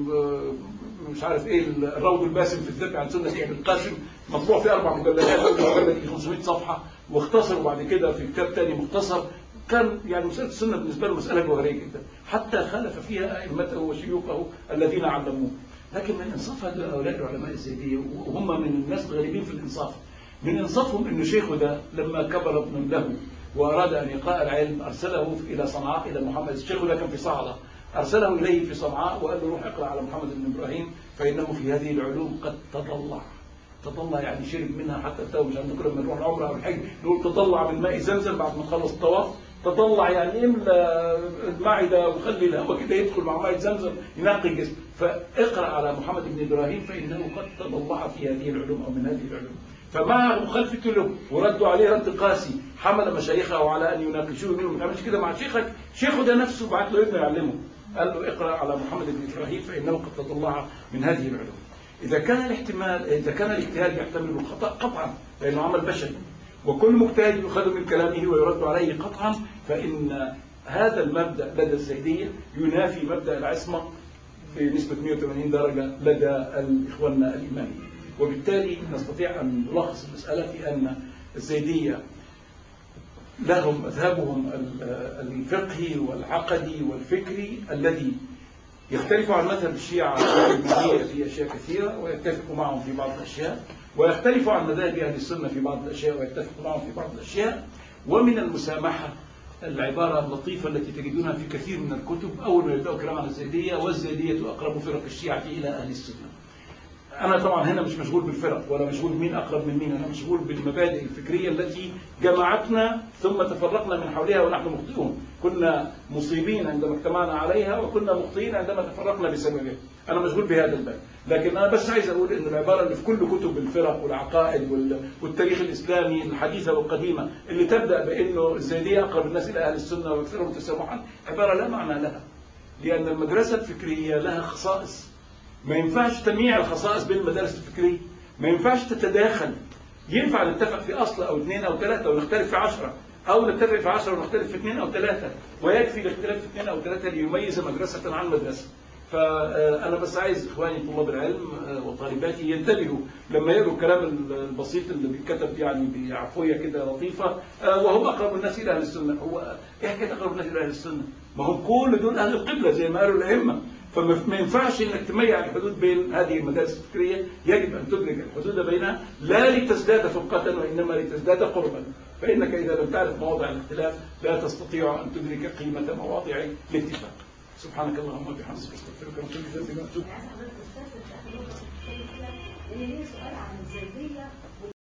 مش عارف ايه الروض الباسم في الذبح عن سنة ابن القاسم مطبوع في اربع مجلدات مجلد 500 صفحة واختصروا بعد كده في كتاب تاني مختصر كان يعني مسألة السنة بالنسبة له مسألة جوهرية جدا حتى خالف فيها أئمته وشيوخه الذين علموه لكن من إنصاف هؤلاء العلماء الزيدية وهم من الناس الغالبين في الإنصاف من إنصافهم أن شيخه ده لما كبر ابن له وأراد أن يقرأ العلم أرسله إلى صنعاء إلى محمد الشيخ ده كان في صعدة أرسله إليه في صنعاء وقال له روح اقرأ على محمد بن إبراهيم فإنه في هذه العلوم قد تضلع تطلع يعني شرب منها حتى التوبة مش عندنا كل ما نروح العمرة أو الحج نقول تطلع من ماء زمزم بعد ما نخلص الطواف تطلع يعني املى المعده وخلي الهواء كده يدخل مع ميه زمزم ينقي الجسم فاقرا على محمد بن ابراهيم فانه قد تطلع في هذه العلوم او من هذه العلوم فمع مخالفته له وردوا عليه رد قاسي حمل مشايخه على ان يناقشوه منهم ما تعملش كده مع شيخك شيخه ده نفسه بعت له ابنه يعلمه قال له اقرا على محمد بن ابراهيم فانه قد تطلع من هذه العلوم اذا كان الاحتمال اذا كان الاجتهاد يحتمل الخطا قطعا لانه عمل بشري وكل مجتهد يؤخذ من كلامه ويرد عليه قطعا فإن هذا المبدأ لدى الزيدية ينافي مبدأ العصمة بنسبة 180 درجة لدى الإخوان الإمامية وبالتالي نستطيع أن نلخص المسألة في أن الزيدية لهم مذهبهم الفقهي والعقدي والفكري الذي يختلف عن مذهب الشيعة الإمامية في أشياء كثيرة ويتفق معهم في بعض الأشياء ويختلف عن مذاهب أهل السنة في بعض الأشياء ويتفق معهم في بعض الأشياء ومن المسامحة العبارة اللطيفة التي تجدونها في كثير من الكتب أول ما يبدأوا كلام عن الزيدية والزيدية أقرب فرق الشيعة إلى أهل السنة أنا طبعا هنا مش مشغول بالفرق ولا مشغول مين أقرب من مين أنا مشغول بالمبادئ الفكرية التي جمعتنا ثم تفرقنا من حولها ونحن مخطئون كنا مصيبين عندما اجتمعنا عليها وكنا مخطئين عندما تفرقنا بسببها أنا مشغول بهذا الباب لكن أنا بس عايز أقول إن العبارة اللي في كل كتب الفرق والعقائد والتاريخ الإسلامي الحديثة والقديمة اللي تبدأ بأنه الزيدية أقرب الناس إلى أهل السنة وأكثرهم تسامحا عبارة لا معنى لها لأن المدرسة الفكرية لها خصائص ما ينفعش تمييع الخصائص بين المدارس الفكرية ما ينفعش تتداخل ينفع نتفق في أصل أو اثنين أو ثلاثة ونختلف في عشرة أو نتفق في عشرة ونختلف في اثنين أو ثلاثة ويكفي الاختلاف في اثنين أو ثلاثة ليميز مدرسة عن مدرسة فأنا بس عايز إخواني طلاب العلم وطالباتي ينتبهوا لما يقروا الكلام البسيط اللي بيتكتب يعني بعفوية كده لطيفة وهم أقرب الناس إلى أهل السنة هو إيه حكاية أقرب الناس إلى أهل السنة؟ ما هم كل دول أهل القبلة زي ما قالوا الأئمة فما ينفعش انك تميع الحدود بين هذه المدارس الفكريه يجب ان تدرك الحدود بينها لا لتزداد فرقه وانما لتزداد قربا فإنك إذا لم تعرف مواضع الاختلاف لا تستطيع أن تدرك قيمة مواضع الاتفاق سبحانك اللهم وبحمدك استغفرك واتوب اليك يعني عايز حضرتك تستفسر في اخر نقطه بتتكلم فيها ان ليه سؤال عن الزيديه